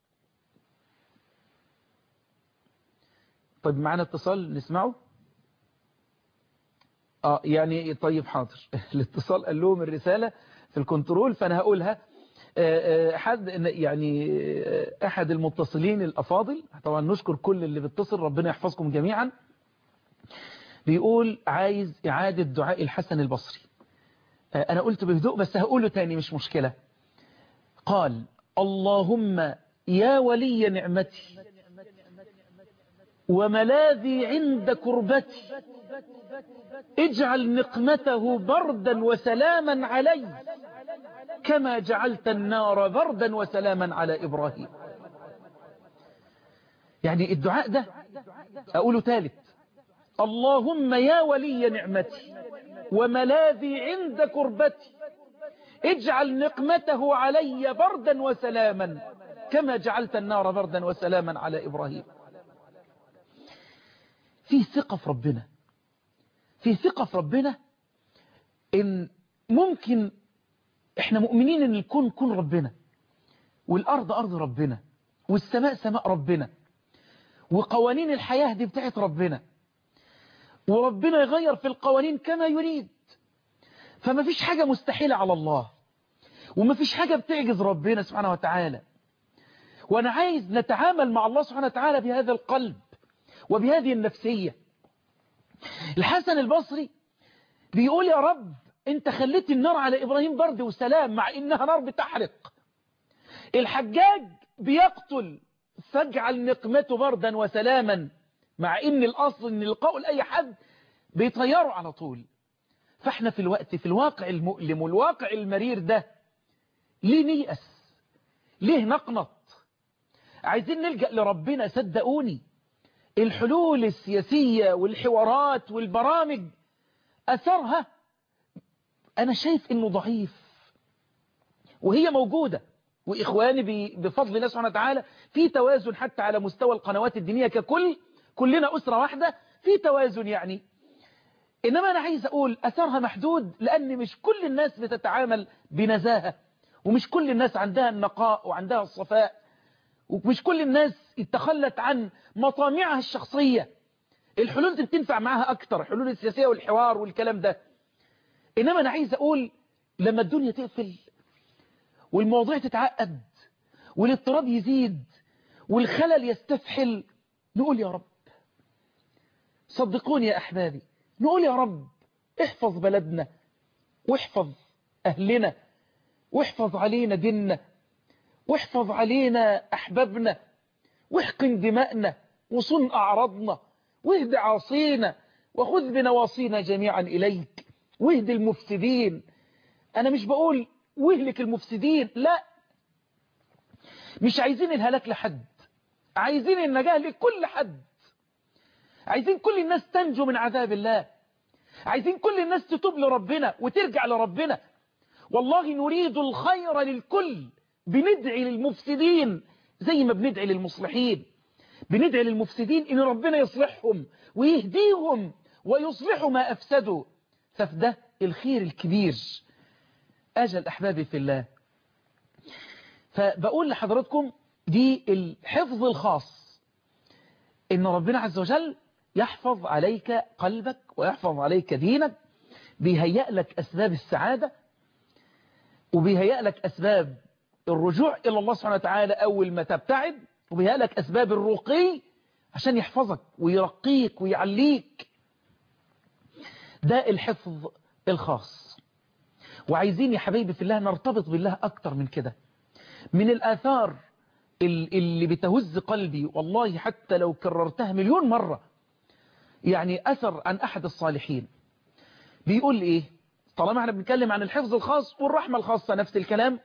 S1: طيب معنا اتصال نسمعه اه يعني طيب حاضر الاتصال قال لهم الرسالة في الكنترول فأنا هقولها أحد يعني أحد المتصلين الأفاضل طبعا نشكر كل اللي بيتصل ربنا يحفظكم جميعا بيقول عايز إعادة دعاء الحسن البصري أنا قلت بهدوء بس هقوله تاني مش مشكلة قال اللهم يا ولي نعمتي وملاذي عند كربتي اجعل نقمته بردا وسلاما علي كما جعلت النار بردا وسلاما على إبراهيم يعني الدعاء ده أقوله ثالث اللهم يا ولي نعمتي وملاذي عند كربتي اجعل نقمته علي بردا وسلاما كما جعلت النار بردا وسلاما على إبراهيم في ثقة في ربنا في ثقة في ربنا إن ممكن احنا مؤمنين ان الكون كون ربنا والارض ارض ربنا والسماء سماء ربنا وقوانين الحياة دي بتاعت ربنا وربنا يغير في القوانين كما يريد فما فيش حاجة مستحيلة على الله وما فيش حاجة بتعجز ربنا سبحانه وتعالى وانا عايز نتعامل مع الله سبحانه وتعالى بهذا القلب وبهذه النفسية الحسن البصري بيقول يا رب انت خليت النار على إبراهيم برد وسلام مع إنها نار بتحرق الحجاج بيقتل فاجعل نقمته بردا وسلاما مع إن الأصل إن القاء لأي حد بيطيروا على طول فاحنا في الوقت في الواقع المؤلم والواقع المرير ده ليه نيأس ليه نقنط عايزين نلجأ لربنا صدقوني الحلول السياسية والحوارات والبرامج أثرها أنا شايف إنه ضعيف وهي موجودة وإخواني بفضل الله سبحانه وتعالى في توازن حتى على مستوى القنوات الدينية ككل كلنا أسرة واحدة في توازن يعني إنما أنا عايز أقول أثرها محدود لأن مش كل الناس بتتعامل بنزاهة ومش كل الناس عندها النقاء وعندها الصفاء ومش كل الناس اتخلت عن مطامعها الشخصية الحلول دي بتنفع معاها أكتر الحلول السياسية والحوار والكلام ده إنما أنا عايز أقول لما الدنيا تقفل والمواضيع تتعقد والاضطراب يزيد والخلل يستفحل نقول يا رب صدقوني يا أحبابي نقول يا رب احفظ بلدنا واحفظ أهلنا واحفظ علينا ديننا واحفظ علينا أحبابنا واحقن دماءنا وصن أعراضنا واهد عاصينا وخذ بنواصينا جميعا إليك واهد المفسدين أنا مش بقول واهلك المفسدين لا مش عايزين الهلاك لحد عايزين النجاة لكل حد عايزين كل الناس تنجو من عذاب الله عايزين كل الناس تتوب لربنا وترجع لربنا والله نريد الخير للكل بندعي للمفسدين زي ما بندعي للمصلحين بندعي للمفسدين ان ربنا يصلحهم ويهديهم ويصلحوا ما افسدوا ففي ده الخير الكبير اجل احبابي في الله فبقول لحضراتكم دي الحفظ الخاص ان ربنا عز وجل يحفظ عليك قلبك ويحفظ عليك دينك بيهيأ لك أسباب السعادة وبيهيأ لك أسباب الرجوع إلى الله سبحانه وتعالى أول ما تبتعد وبيهيأ لك أسباب الرقي عشان يحفظك ويرقيك ويعليك ده الحفظ الخاص وعايزين يا حبيبي في الله نرتبط بالله أكتر من كده من الآثار اللي بتهز قلبي والله حتى لو كررتها مليون مرة يعني أثر عن أحد الصالحين بيقول إيه طالما احنا بنتكلم عن الحفظ الخاص والرحمة الخاصة نفس الكلام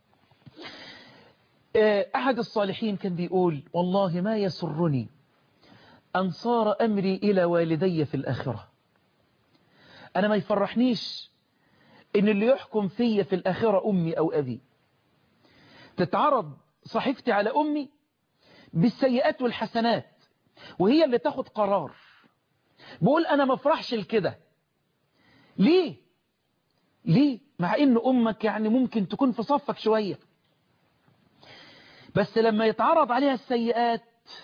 S1: أحد الصالحين كان بيقول والله ما يسرني أن صار أمري إلى والدي في الآخرة أنا ما يفرحنيش إن اللي يحكم فيا في الآخرة أمي أو أبي تتعرض صحيفتي على أمي بالسيئات والحسنات وهي اللي تاخد قرار بقول أنا ما افرحش لكده ليه ليه مع إن أمك يعني ممكن تكون في صفك شوية بس لما يتعرض عليها السيئات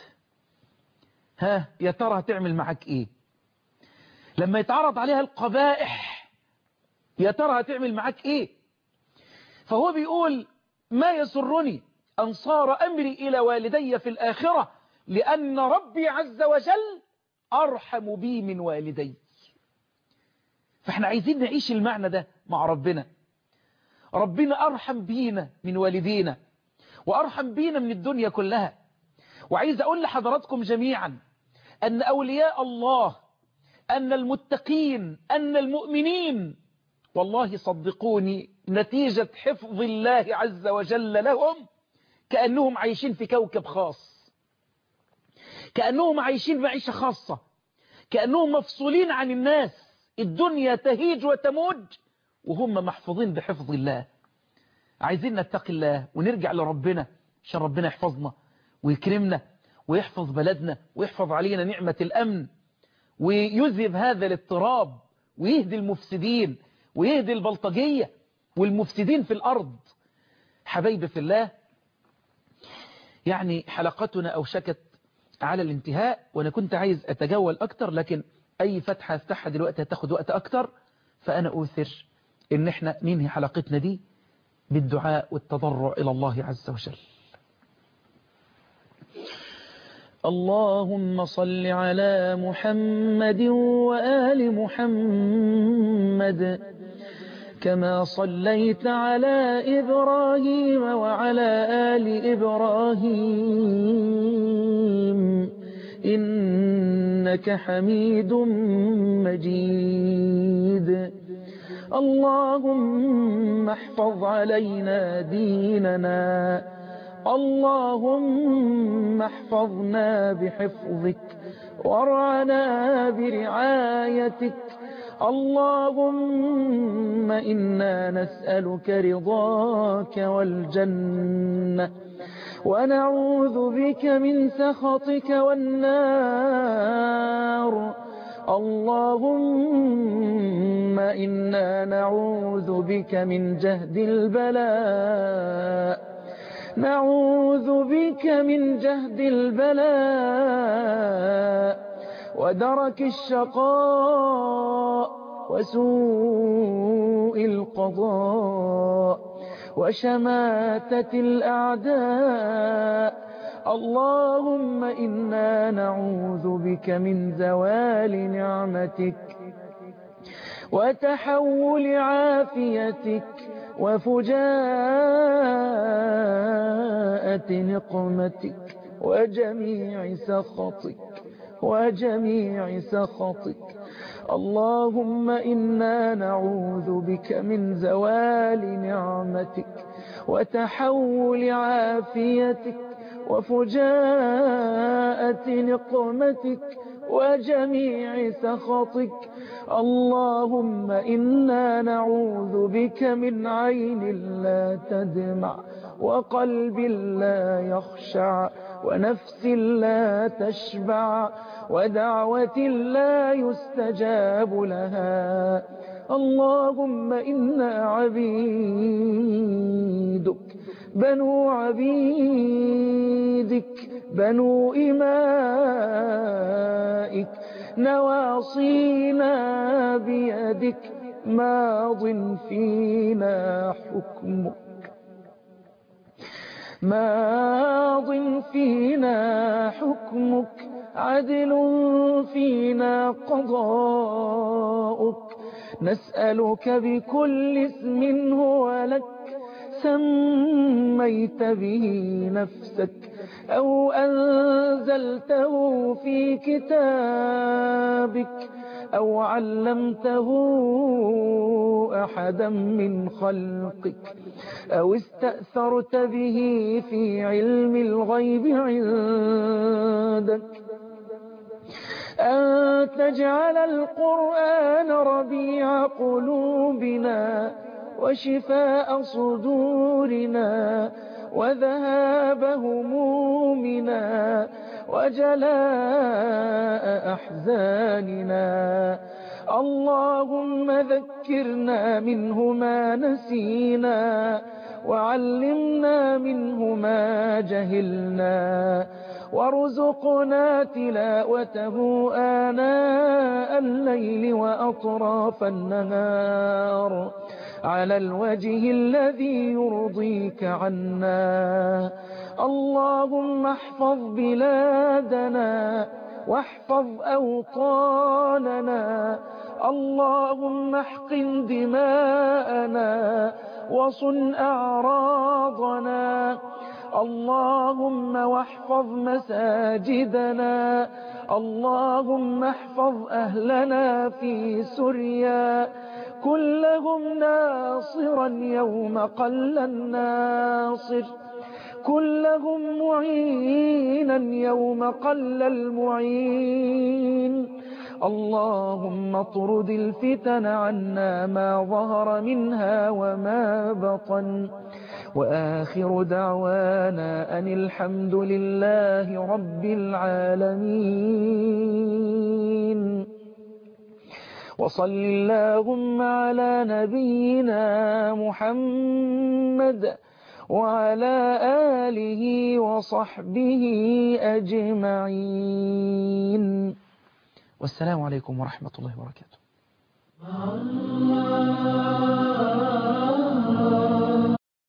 S1: ها يا ترى هتعمل معك إيه لما يتعرض عليها القبائح يا ترى هتعمل معك إيه فهو بيقول ما يسرني أن صار أمري إلى والدي في الآخرة لأن ربي عز وجل أرحم بي من والدي فاحنا عايزين نعيش المعنى ده مع ربنا ربنا أرحم بينا من والدينا وأرحم بينا من الدنيا كلها وعايز أقول لحضراتكم جميعا أن أولياء الله أن المتقين أن المؤمنين والله صدقوني نتيجة حفظ الله عز وجل لهم كأنهم عايشين في كوكب خاص كأنهم عايشين معيشة خاصة كأنهم مفصولين عن الناس الدنيا تهيج وتموج وهم محفوظين بحفظ الله عايزين نتقي الله ونرجع لربنا عشان ربنا يحفظنا ويكرمنا ويحفظ بلدنا ويحفظ علينا نعمة الأمن ويذهب هذا الاضطراب ويهدي المفسدين ويهدي البلطجية والمفسدين في الأرض حبايبي في الله يعني حلقتنا أوشكت على الانتهاء وأنا كنت عايز أتجول أكتر لكن أي فتحة افتحها دلوقتي هتاخد وقت أكتر فأنا أوثر إن احنا ننهي حلقتنا دي بالدعاء والتضرع إلى الله عز وجل اللهم صل على محمد وآل محمد كما صليت على إبراهيم وعلى آل إبراهيم إنك حميد مجيد اللهم احفظ علينا ديننا اللهم احفظنا بحفظك وارعنا برعايتك اللهم إنا نسألك رضاك والجنة ونعوذ بك من سخطك والنار اللهم إنا نعوذ بك من جهد البلاء نعوذ بك من جهد البلاء ودرك الشقاء وسوء القضاء وشماتة الأعداء اللهم إنا نعوذ بك من زوال نعمتك وتحول عافيتك وفجاءة نقمتك وجميع سخطك وجميع سخطك اللهم إنا نعوذ بك من زوال نعمتك وتحول عافيتك وفجاءة نقمتك وجميع سخطك اللهم إنا نعوذ بك من عين لا تدمع وقلب لا يخشع ونفس لا تشبع ودعوة لا يستجاب لها اللهم إنا عبيدك بنو عبيدك بنو إمائك نواصينا بيدك ماض فينا حكمك ماض فينا حكمك عدل فينا قضاؤك نسألك بكل اسم هو لك سميت به نفسك أو أنزلته في كتابك أو علمته أحدا من خلقك أو استأثرت به في علم الغيب عندك أن تجعل القرآن ربيع قلوبنا وشفاء صدورنا وذهاب همومنا وجلاء أحزاننا اللهم ذكرنا منه ما نسينا وعلمنا منه ما جهلنا وارزقنا تلاوته آناء الليل وأطراف النهار على الوجه الذي يرضيك عنا اللهم احفظ بلادنا واحفظ أوطاننا اللهم احقن دماءنا وصن أعراضنا اللهم واحفظ مساجدنا اللهم احفظ أهلنا في سوريا كلهم ناصرا يوم قل الناصر كلهم معينا يوم قل المعين اللهم اطرد الفتن عنا ما ظهر منها وما بطن وآخر دعوانا أن الحمد لله رب العالمين وصل اللهم على نبينا محمد وعلى آله وصحبه أجمعين والسلام عليكم ورحمة الله وبركاته